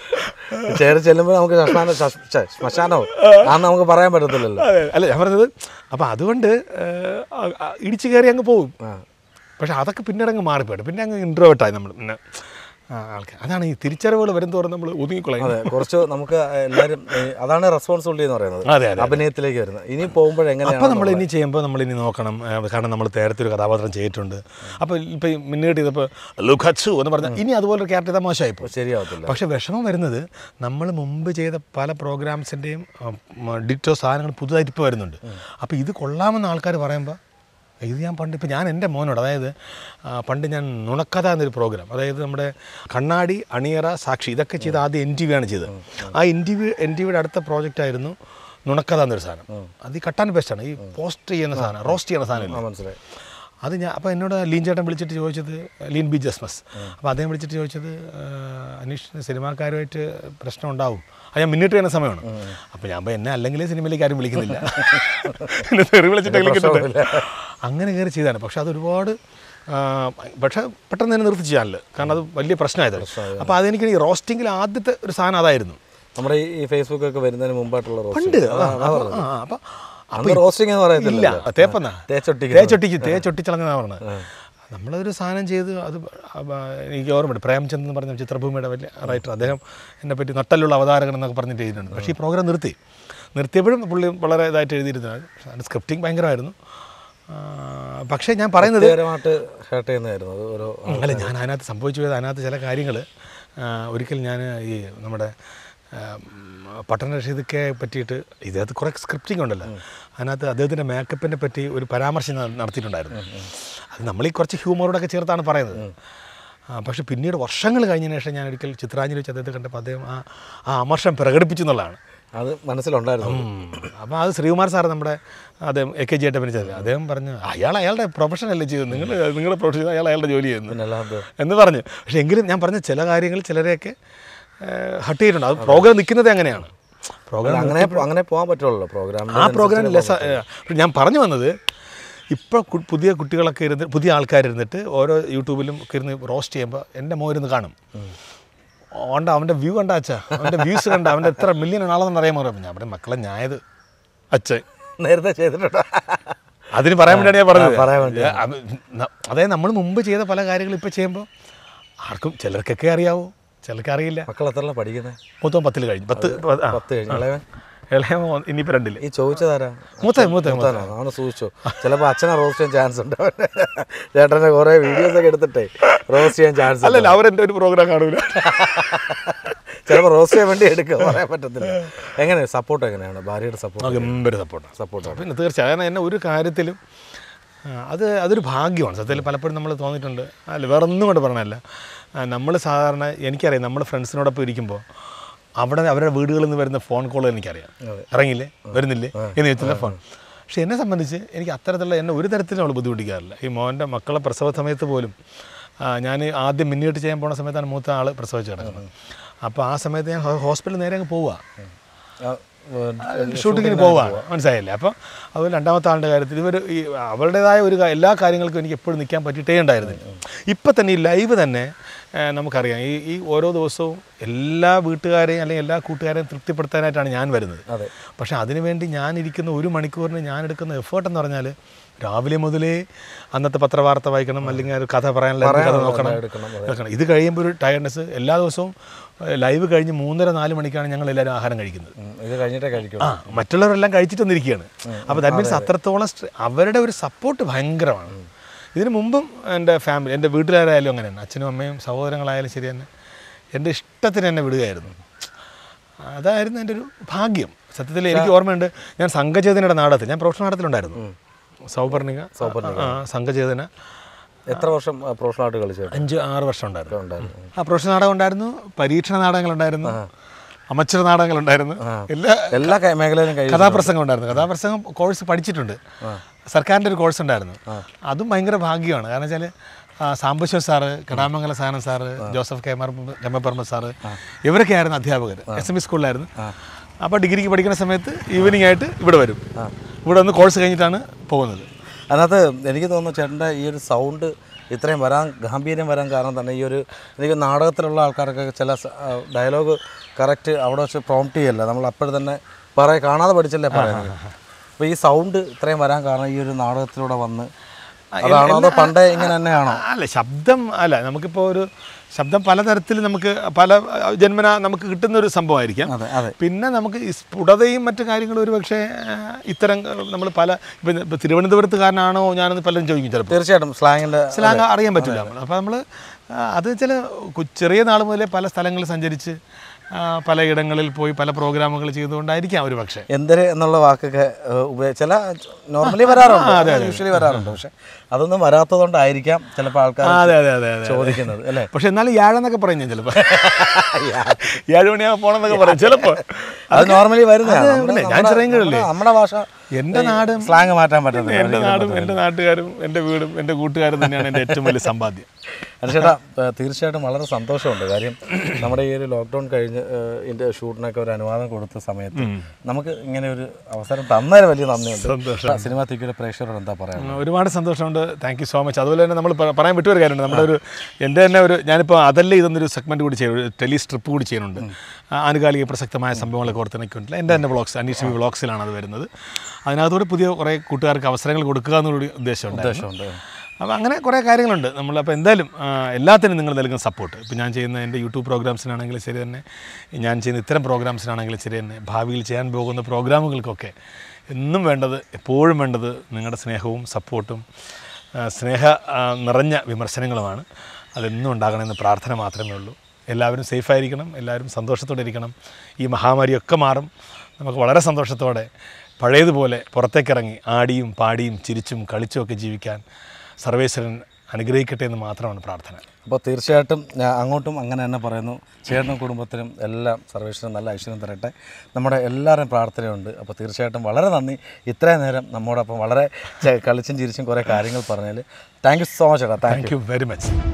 കയറി ചെല്ലുമ്പോൾ നമുക്ക് ശ്മശാന ശ്മ- ശ്ശെ, ശ്മശാനോ ആന്ന് നമുക്ക് പറയാൻ പറ്റത്തില്ലല്ലോ അതെ അല്ല ഞാൻ പറഞ്ഞത് അപ്പം അതുകൊണ്ട് ഏഹ്, ആ- ആ ഇടിച്ച് കയറി അങ്ങ് പോകും ആ പക്ഷെ അതൊക്കെ പിന്നീട് അങ്ങ് മാറിപ്പോയിട്ട് പിന്നെ അങ്ങ് ഇൻട്രോവേർട്ടായി നമ്മൾ പിന്നെ ആ, ആൾക്കാർ അതാണ് ഈ തിരിച്ചറിവുകൾ വരും തോറും നമ്മൾ ഒതുങ്ങിക്കൊള്ളാം അതെ കുറച്ച് നമുക്ക് എല്ലാവരും ഏ, അതാണ് റെസ്പോൺസിബിലിറ്റി എന്ന് പറയുന്നത് അതെ, അതെ. അഭിനയത്തിലേക്ക് വരുന്നത് ഇനി പോകുമ്പോൾ അപ്പോൾ എങ്ങനെയാണ് നമ്മൾ ഇനി ചെയ്യുമ്പോൾ നമ്മൾ ഇനി നോക്കണം ആ, കാരണം നമ്മൾ നേരത്തെ ഒരു കഥാപാത്രം ചെയ്തിട്ടുണ്ട് അപ്പോൾ ഇപ്പോൾ ഈ മുന്നേറ്റ് ചെയ്തപ്പോൾ ലുഖച്ചു എന്ന് പറഞ്ഞാൽ ഇനി അതുപോലെ ഒരു ക്യാരക്ടർ ചെയ്താൽ മോശമായിപ്പോൾ ശരിയാവത്തില്ല പക്ഷെ വിഷമം വരുന്നത് നമ്മൾ മുമ്പ് ചെയ്ത പല പ്രോഗ്രാംസിൻ്റെയും ഡിറ്റോ സാധനങ്ങൾ പുതുതായിട്ട് ഇപ്പോൾ വരുന്നുണ്ട് അപ്പോൾ ഇത് കൊള്ളാമെന്ന് ആൾക്കാർ പറയുമ്പോൾ ഇത് ഞാൻ പണ്ട് ഇപ്പോൾ ഞാൻ എൻ്റെ മോനോട് അതായത് ആ, പണ്ട് ഞാൻ നുണക്കഥ എന്നൊരു പ്രോഗ്രാം അതായത് നമ്മുടെ കണ്ണാടി അണിയറ സാക്ഷി ഇതൊക്കെ ചെയ്ത് ആദ്യം എൻ ടി വിയാണ് ചെയ്തത് ആ N T V N T വിയുടെ അടുത്ത പ്രോജക്റ്റ് ആയിരുന്നു നുണക്കഥ എന്നൊരു സാധനം അത് ഈ കട്ടാൻ ബെസ്റ്റാണ് ഈ പോസ്റ്റ് ചെയ്യുന്ന സാധനം റോസ്റ്റ് ചെയ്യുന്ന സാധനം ആ മനസ്സിലായി അത് ഞാൻ അപ്പോൾ എന്നോട് ലീൻ ചേട്ടൻ വിളിച്ചിട്ട് ചോദിച്ചത് ലീൻ ബി ജസ്മസ് അപ്പോൾ അദ്ദേഹം വിളിച്ചിട്ട് ചോദിച്ചത് ആ, അനീഷിന് സിനിമാക്കാരുമായിട്ട് പ്രശ്നം ഉണ്ടാവും അത് ഞാൻ മുന്നിട്ട് ചെയ്യുന്ന സമയമാണ് അപ്പോൾ ഞാൻ അപ്പോൾ എന്നെ അല്ലെങ്കിലേ സിനിമയിലേക്ക് ആരും വിളിക്കുന്നില്ല എന്നെ തെറി വിളിച്ചിട്ടെങ്കിലും കിട്ടുന്നുണ്ട് അങ്ങനെ കയറി ചെയ്താണ് പക്ഷെ അത് ഒരുപാട് ആ, പക്ഷേ പെട്ടെന്ന് തന്നെ നിർത്തി ചെയ്യാനില്ല കാരണം അത് വലിയ പ്രശ്നമായത് അപ്പോൾ അതെനിക്ക് ഈ റോസ്റ്റിങ്ങിൽ ആദ്യത്തെ ഒരു സാധനം അതായിരുന്നു നമ്മുടെ ഈ- ഈ ഫേസ്ബുക്ക് ഒക്കെ വരുന്നതിന് മുമ്പായിട്ടുള്ള ഉണ്ട് റോസ്റ്റിംഗ് ആ, അപ്പോൾ ആ, അപ്പോൾ അന്ന് റോസ്റ്റിംഗ് എന്ന് പറയത്തില്ല ഇല്ല തേപ്പെന്നാ തേച്ചൊട്ടിക്കുന്നത്. തേച്ചൊട്ടിക്ക് തേച്ചൊട്ടിച്ചളഞ്ഞാ പറഞ്ഞത് നമ്മളൊരു സാധനം ചെയ്ത് അത് അപ്പ- എനിക്ക് ഓർമ്മയുണ്ട് പ്രേംചന്ദ് എന്ന് പറഞ്ഞ ചിത്രഭൂമിയുടെ വലിയ റൈറ്റർ അദ്ദേഹം എന്നെ പറ്റി നട്ടലുള്ള അവതാരകൻ എന്നൊക്കെ പറഞ്ഞിട്ട് എഴുതിയിട്ടുണ്ട് പക്ഷേ ഈ പ്രോഗ്രാം നിർത്തി നിർത്തിയപ്പോഴും പുള്ളി വളരെ ഇതായിട്ട് എഴുതിയിരുന്നു അതിൻ്റെ സ്ക്രിപ്റ്റിംഗ് ഭയങ്കരമായിരുന്നു ആ, പക്ഷേ ഞാൻ പറയുന്നത് വ്യക്തിപരമായിട്ട് ഹേർട്ട് ചെയ്യുന്നതായിരുന്നു അത് ഓരോ അല്ല ഞാൻ അതിനകത്ത് സംഭവിച്ചു പോയത് അതിനകത്ത് ചില കാര്യങ്ങൾ ഒരിക്കൽ ഞാൻ ഈ നമ്മുടെ ആ, ഉം, പട്ടണ റഷീദൊക്കെ പറ്റിയിട്ട് ഇതിനകത്ത് കുറേ സ്ക്രിപ്റ്റിംഗ് ഉണ്ടല്ലോ അതിനകത്ത് അദ്ദേഹത്തിൻ്റെ മേക്കപ്പിനെ പറ്റി ഒരു പരാമർശം ന- നടത്തിയിട്ടുണ്ടായിരുന്നു അത് നമ്മൾ ഈ കുറച്ച് ഹ്യൂമറോടൊക്കെ ചേർത്താണ് പറയുന്നത് ആ, പക്ഷെ പിന്നീട് വർഷങ്ങൾ കഴിഞ്ഞതിന് ശേഷം ഞാൻ ഒരിക്കൽ ചിത്രാഞ്ജലി വെച്ച് അദ്ദേഹത്തെ കണ്ടപ്പോൾ അദ്ദേഹം ആ ആ അമർഷം പ്രകടിപ്പിച്ചു എന്നുള്ളതാണ് അത് മനസ്സിലുണ്ടായിരുന്നു അപ്പോൾ അത് ശ്രീകുമാർ സാർ നമ്മുടെ അദ്ദേഹം എ കെ ജി ആയിട്ട് അഭിനയിച്ചത് അദ്ദേഹം പറഞ്ഞു അയാൾ അയാളുടെ പ്രൊഫഷൻ അല്ലേ ചെയ്തു നിങ്ങൾ നിങ്ങളുടെ പ്രൊഫഷൻ അയാൾ അയാളുടെ ജോലി ചെയ്യുന്നു പിന്നെ അല്ലാതെ എന്ന് പറഞ്ഞു പക്ഷെ എങ്കിലും ഞാൻ പറഞ്ഞ ചില കാര്യങ്ങൾ ചിലരെയൊക്കെ ഹട്ട് ചെയ്തിട്ടുണ്ട് അത് പ്രോഗ്രാം നിൽക്കുന്നത് അങ്ങനെയാണ് പ്രോഗ്രാം അങ്ങനെ അങ്ങനെ പോകാൻ പറ്റുള്ളൂ പ്രോഗ്രാം ആ പ്രോഗ്രാം ലെസ് ഞാൻ പറഞ്ഞു വന്നത് ഇപ്പോൾ പുതിയ കുട്ടികളൊക്കെ ഇരുന്ന് പുതിയ ആൾക്കാരിരുന്നിട്ട് ഓരോ യൂട്യൂബിലും ഒക്കെ ഇരുന്ന് റോസ്റ്റ് ചെയ്യുമ്പോൾ എൻ്റെ മോൻ ഇരുന്ന് കാണും ഓണ്ട അവൻ്റെ വ്യൂ കണ്ട അച്ഛാ അവൻ്റെ വ്യൂസ് കണ്ട അവൻ്റെ എത്ര മില്യൺ ആളെന്ന് അറിയാൻ പറയുമ്പോൾ ഞാൻ പറയും മക്കളെ ഞായത് അച്ഛൻ നേരത്തെ ചെയ്തിട്ടുണ്ടോ അതിന് പറയാൻ വേണ്ടിയാണ് ഞാൻ പറഞ്ഞത് ആ, പറയാൻ വേണ്ടി. ഏ, അത് ന- അതായത് നമ്മൾ മുമ്പ് ചെയ്ത പല കാര്യങ്ങളും ഇപ്പോൾ ചെയ്യുമ്പോൾ ആർക്കും ചിലർക്കൊക്കെ അറിയാവൂ ചിലർക്ക് അറിയില്ല മക്കൾ എത്ര പഠിക്കുന്നത് മൂത്തവൻ പത്തിൽ കഴിഞ്ഞു പത്ത് പ- ആ. പത്ത് കഴിഞ്ഞു ഇളയവൻ ഇളയ മോൻ ഇനിയിപ്പോൾ രണ്ടില് ഈ ചോദിച്ചതാരാ മൂത്ത മൂത്ത മൂത്താനോ അവന് സൂക്ഷിച്ചു ചിലപ്പോൾ അച്ഛനെ റോസ്റ്റ് ചെയ്യാൻ ചാൻസ് ഉണ്ട് ചേട്ടൻ്റെ കുറേ വീഡിയോസ് ഒക്കെ എടുത്തിട്ടേ റോസ്റ്റ് ചെയ്യാൻ ചാൻസ് ഉണ്ട് അല്ലല്ല അവരെൻ്റെ ഒരു പ്രോഗ്രാം കാണൂല ചിലപ്പോൾ റോസ്റ്റ് ചെയ്യാൻ വേണ്ടി എടുക്കുക പറയാൻ പറ്റത്തില്ല എങ്ങനെ സപ്പോർട്ട് എങ്ങനെയാണ് ഭാര്യയുടെ ആ, സപ്പോർട്ട് ഗംഭീര സപ്പോർട്ടാണ് സപ്പോർട്ടാണ് പിന്നെ തീർച്ചയായും കാരണം എന്നെ ഒരു കാര്യത്തിലും ആ, അത് അതൊരു ഭാഗ്യമാണ് സത്യത്തിൽ പലപ്പോഴും നമ്മൾ തോന്നിയിട്ടുണ്ട് അല്ല വേറെ ഒന്നും കൊണ്ട് പറഞ്ഞല്ല നമ്മൾ സാധാരണ എനിക്കറിയാം നമ്മൾ ഫ്രണ്ട്സിനോടൊപ്പം ഇരിക്കുമ്പോൾ അവിടെ അവരുടെ വീടുകളിൽ നിന്ന് വരുന്ന ഫോൺ കോൾ എനിക്കറിയാം ഇറങ്ങിയില്ലേ വരുന്നില്ലേ എന്ന് ചോദിച്ചില്ല ഫോൺ പക്ഷെ എന്നെ സംബന്ധിച്ച് എനിക്ക് അത്തരത്തിലുള്ള എന്നെ ഒരു തരത്തിലും അവൾ ബുദ്ധിമുട്ടിക്കാറില്ല ഈ മോൻ്റെ മക്കളെ പ്രസവ സമയത്ത് പോലും ഞാൻ ആദ്യം മുന്നിട്ട് ചെയ്യാൻ പോണ സമയത്താണ് മൂത്ത ആൾ പ്രസവിച്ച് കിടക്കുന്നത് അപ്പോൾ ആ സമയത്ത് ഞാൻ ഹോ- ഹോസ്പിറ്റലിൽ നേരെ അങ്ങ് പോവുക ഷൂട്ടിങ്ങിന് പോവാണ് മനസ്സിലായില്ലേ അപ്പോൾ അതുപോലെ രണ്ടാമത്തെ ആളുടെ കാര്യത്തിൽ ഇവർ ഈ അവരുടേതായ ഒരു കാ- എല്ലാ കാര്യങ്ങൾക്കും എനിക്ക് എപ്പോഴും നിൽക്കാൻ പറ്റിയിട്ടേ ഉണ്ടായിരുന്നില്ല ഇപ്പം തന്നെ ഈ ലൈവ് തന്നെ ഏഹ്, നമുക്കറിയാം ഈ ഈ ഓരോ ദിവസവും എല്ലാ വീട്ടുകാരെയും അല്ലെങ്കിൽ എല്ലാ കൂട്ടുകാരെയും തൃപ്തിപ്പെടുത്താനായിട്ടാണ് ഞാൻ വരുന്നത് അതെ പക്ഷേ അതിനുവേണ്ടി ഞാൻ ഇരിക്കുന്ന ഒരു മണിക്കൂറിന് ഞാൻ എടുക്കുന്ന എഫേർട്ട് എന്ന് പറഞ്ഞാൽ രാവിലെ മുതലേ അന്നത്തെ പത്രവാർത്ത വായിക്കണം അല്ലെങ്കിൽ ഒരു കഥ പറയാനുള്ള എന്ത് കഥ നോക്കണം എടുക്കണം എടുക്കണം. ഇത് കഴിയുമ്പോൾ ഒരു ടയർഡ്നെസ് എല്ലാ ദിവസവും ലൈവ് കഴിഞ്ഞ് മൂന്നര നാല് മണിക്കാണ് ഞങ്ങൾ എല്ലാവരും ആഹാരം കഴിക്കുന്നത് ഉം, ഇത് കഴിഞ്ഞിട്ടേ കഴിക്കും ആ മറ്റുള്ളവരെല്ലാം കഴിച്ചിട്ട് വന്നിരിക്കുകയാണ് അപ്പോൾ ദാറ്റ് മീൻസ് അത്രത്തോളം സ്ട്രെ- അവരുടെ ഒരു സപ്പോർട്ട് ഭയങ്കരമാണ് ഇതിന് മുമ്പും എൻ്റെ ഫാമിലി എൻ്റെ വീട്ടുകാരായാലും അങ്ങനെയാണ് അച്ഛനും അമ്മയും സഹോദരങ്ങളായാലും ശരി തന്നെ എൻ്റെ ഇഷ്ടത്തിന് എന്നെ വിടുകയായിരുന്നു അതായിരുന്നു എൻ്റെ ഒരു ഭാഗ്യം സത്യത്തിൽ എനിക്ക് ഓർമ്മയുണ്ട് ഞാൻ സംഘചേതനയുടെ നാടകത്തിൽ ഞാൻ പ്രൊഫഷണൽ നാടകത്തിലുണ്ടായിരുന്നു സൗപർണിക ആ, സംഘചേതന എത്ര വർഷം ആ, പ്രൊഫഷണലായിട്ട് കളിച്ചിട്ടുണ്ട് അഞ്ച് ആറ് വർഷം ഉണ്ടായിരുന്നു ഉണ്ടായിരുന്നു ആ പ്രൊഫഷണൽ നാടകം ഉണ്ടായിരുന്നു പരീക്ഷണ നാടകങ്ങളുണ്ടായിരുന്നു അമച്ചർ നാടകങ്ങളുണ്ടായിരുന്നു എല്ലാ എല്ലാ ക- മേഖലയിലും കഴിയും കഥാപ്രസംഗം ഉണ്ടായിരുന്നു കഥാപ്രസംഗം കോഴ്സ് പഠിച്ചിട്ടുണ്ട് സർക്കാരിൻ്റെ ഒരു കോഴ്സ് ഉണ്ടായിരുന്നു അതും ഭയങ്കര ഭാഗ്യമാണ് കാരണം വെച്ചാൽ സാംബശ്വർ സാറ് കടാമംഗല സാനൻ സാറ് ജോസഫ് കെമർ കെമ്മപ്പർമ്മ സാറ് ഇവരൊക്കെ ആയിരുന്നു അധ്യാപകർ എസ് എം ഇ സ്കൂളിലായിരുന്നു അപ്പോൾ ഡിഗ്രിക്ക് പഠിക്കുന്ന സമയത്ത് ഈവനിങ് ആയിട്ട് ഇവിടെ വരും ഇവിടെ വന്ന് കോഴ്സ് കഴിഞ്ഞിട്ടാണ് പോകുന്നത് അതിനകത്ത് എനിക്ക് തോന്നുന്നു ചേട്ടൻ്റെ ഈ ഒരു സൗണ്ട് ഇത്രയും വരാൻ ഗാംഭീര്യം വരാൻ കാരണം തന്നെ ഈ ഒരു എനിക്ക് നാടകത്തിലുള്ള ആൾക്കാരൊക്കെ ചില ഡയലോഗ് കറക്റ്റ് അവിടെ വെച്ച് പ്രോംപ്റ്റ് ചെയ്യല്ല നമ്മൾ അപ്പോഴും തന്നെ പറയ കാണാതെ പഠിച്ചല്ലേ പറയുന്നത് അപ്പോൾ ഈ സൗണ്ട് ഇത്രയും വരാൻ കാരണം ഈ ഒരു നാടകത്തിലൂടെ വന്ന് അതാണോ അതോ പണ്ടേ ഇങ്ങനെ തന്നെയാണോ അല്ല ശബ്ദം അല്ല നമുക്കിപ്പോൾ ഒരു ശബ്ദം പലതരത്തിൽ നമുക്ക് പല ജന്മന നമുക്ക് കിട്ടുന്ന ഒരു സംഭവമായിരിക്കാം അതെ അതെ പിന്നെ നമുക്ക് ഈ സ്ഫുടതയും മറ്റു കാര്യങ്ങളും ഒരു പക്ഷേ ഇത്തരം നമ്മൾ പല ഇപ്പം ഇപ്പം തിരുവനന്തപുരത്തുകാരനാണോ ഞാനെന്ന് പലരും ചോദിക്കും ചിലപ്പോൾ തീർച്ചയായിട്ടും സ്ലാങ്ങിൻ്റെ സ്ലാങ് അറിയാൻ പറ്റില്ല നമ്മൾ അപ്പോൾ നമ്മൾ അത് ചില കു- ചെറിയ നാൾ മുതലേ പല സ്ഥലങ്ങളിൽ സഞ്ചരിച്ച് ആ, പലയിടങ്ങളിൽ പോയി പല പ്രോഗ്രാമുകൾ ചെയ്തുകൊണ്ടായിരിക്കാം ഒരു പക്ഷേ എന്തിന് എന്നുള്ള വാക്കൊക്കെ ഏഹ്, ഉപയോഗി- ചില നോർമലി വരാറുണ്ട് യൂഷ്വലി വരാറുണ്ട് പക്ഷെ അതൊന്നും വരാത്തതുകൊണ്ടായിരിക്കാം ചിലപ്പോൾ ആൾക്കാർ അതെ അതെ അതെ അതെ ചോദിക്കുന്നത് അല്ലേ പക്ഷെ എന്നാലും യാഴെന്നൊക്കെ പറയും ഞാൻ ചിലപ്പോൾ ഏഴ് മണിയാകുമ്പോൾ പോകണമെന്നൊക്കെ പറയും ചിലപ്പോൾ അത് നോർമലി അത് പിന്നെ ഞാൻ ചെറിയങ്കിഴല്ലേ നമ്മുടെ ഭാഷ എൻ്റെ നാടും സ്ലാങ് മാറ്റാൻ പറ്റുന്നത് എൻ്റെ നാടും എൻ്റെ നാട്ടുകാരും എൻ്റെ വീടും എൻ്റെ കൂട്ടുകാരും തന്നെയാണ് എൻ്റെ ഏറ്റവും വലിയ സമ്പാദ്യം ചേട്ടാ തീർച്ചയായിട്ടും വളരെ സന്തോഷമുണ്ട് കാര്യം നമ്മുടെ ഈ ഒരു ലോക്ക്ഡൗൺ കഴിഞ്ഞ് ഏഹ്, ഇതിന്റെ ഷൂട്ടിനൊക്കെ ഒരു അനുവാദം കൊടുത്ത സമയത്ത് നമുക്ക് ഇങ്ങനെ ഒരു അവസരം തന്നതിന് വലിയ നന്ദിയുണ്ട് സന്തോഷം സിനിമാ തിക്കിയുടെ പ്രേക്ഷകരോട് എന്താ പറയാ ഉം, ഒരുപാട് സന്തോഷമുണ്ട് താങ്ക് യു സോ മച്ച് അതുപോലെ തന്നെ നമ്മൾ പ- പറയാൻ വിട്ടൊരു കാര്യമുണ്ട് നമ്മുടെ ഒരു എൻ്റെ തന്നെ ഒരു ഞാനിപ്പോൾ അതല്ലേ ഇതൊന്നൊരു സെഗ്മെൻറ്റ് കൂടി ചെയ്യും ഒരു ടെലി സ്ട്രിപ്പ് കൂടി ചെയ്യുന്നുണ്ട് ആ, ആനുകാലിക പ്രസക്തമായ സംഭവങ്ങളൊക്കെ ഓർത്തിണക്കിക്കൊണ്ടില്ല എൻ്റെ തന്നെ വ്ളോഗ്സ് അനീഷ് വി വ്ളോഗ്സിലാണ് അത് വരുന്നത് അതിനകത്തൂടെ പുതിയ കുറേ കൂട്ടുകാർക്ക് അവസരങ്ങൾ കൊടുക്കുക എന്നൊരു ഉദ്ദേശമുണ്ട് ഉദ്ദേശമുണ്ട് അപ്പോൾ അങ്ങനെ കുറേ കാര്യങ്ങളുണ്ട് നമ്മളപ്പോൾ എന്തായാലും ആ, എല്ലാത്തിനും നിങ്ങൾ നൽകുന്ന സപ്പോർട്ട് ഇപ്പോൾ ഞാൻ ചെയ്യുന്ന എൻ്റെ യൂട്യൂബ് പ്രോഗ്രാംസിനാണെങ്കിലും ശരി തന്നെ ഞാൻ ചെയ്യുന്ന ഇത്തരം പ്രോഗ്രാംസിനാണെങ്കിലും ശരി തന്നെ ഭാവിയിൽ ചെയ്യാൻ പോകുന്ന പ്രോഗ്രാമുകൾക്കൊക്കെ എന്നും വേണ്ടത് എപ്പോഴും വേണ്ടത് നിങ്ങളുടെ സ്നേഹവും സപ്പോർട്ടും ആ, സ്നേഹ ആ, നിറഞ്ഞ വിമർശനങ്ങളുമാണ് അതെന്നും ഉണ്ടാകണമെന്ന് പ്രാർത്ഥന മാത്രമേ ഉള്ളൂ എല്ലാവരും സേഫായിരിക്കണം എല്ലാവരും സന്തോഷത്തോടെ ഇരിക്കണം ഈ മഹാമാരിയൊക്കെ മാറും നമുക്ക് വളരെ സന്തോഷത്തോടെ പഴയതുപോലെ പുറത്തേക്കിറങ്ങി ആടിയും പാടിയും ചിരിച്ചും കളിച്ചും ഒക്കെ ജീവിക്കാൻ സർവേശ്വരൻ അനുഗ്രഹിക്കട്ടെ എന്ന് മാത്രമാണ് പ്രാർത്ഥന അപ്പോൾ തീർച്ചയായിട്ടും ഞാൻ അങ്ങോട്ടും അങ്ങനെ തന്നെ പറയുന്നു ചേട്ടനും കുടുംബത്തിനും എല്ലാം സർവേശ്വരൻ നല്ല ഐശ്വര്യം തരട്ടെ നമ്മുടെ എല്ലാവരുടെയും പ്രാർത്ഥനയുണ്ട് അപ്പോൾ തീർച്ചയായിട്ടും വളരെ നന്ദി ഇത്രയും നേരം നമ്മോടൊപ്പം വളരെ ചെ- കളിച്ചും ചിരിച്ചും കുറേ കാര്യങ്ങൾ പറഞ്ഞതിൽ താങ്ക് യു സോ മച്ച് ചേട്ടാ thank thank you very much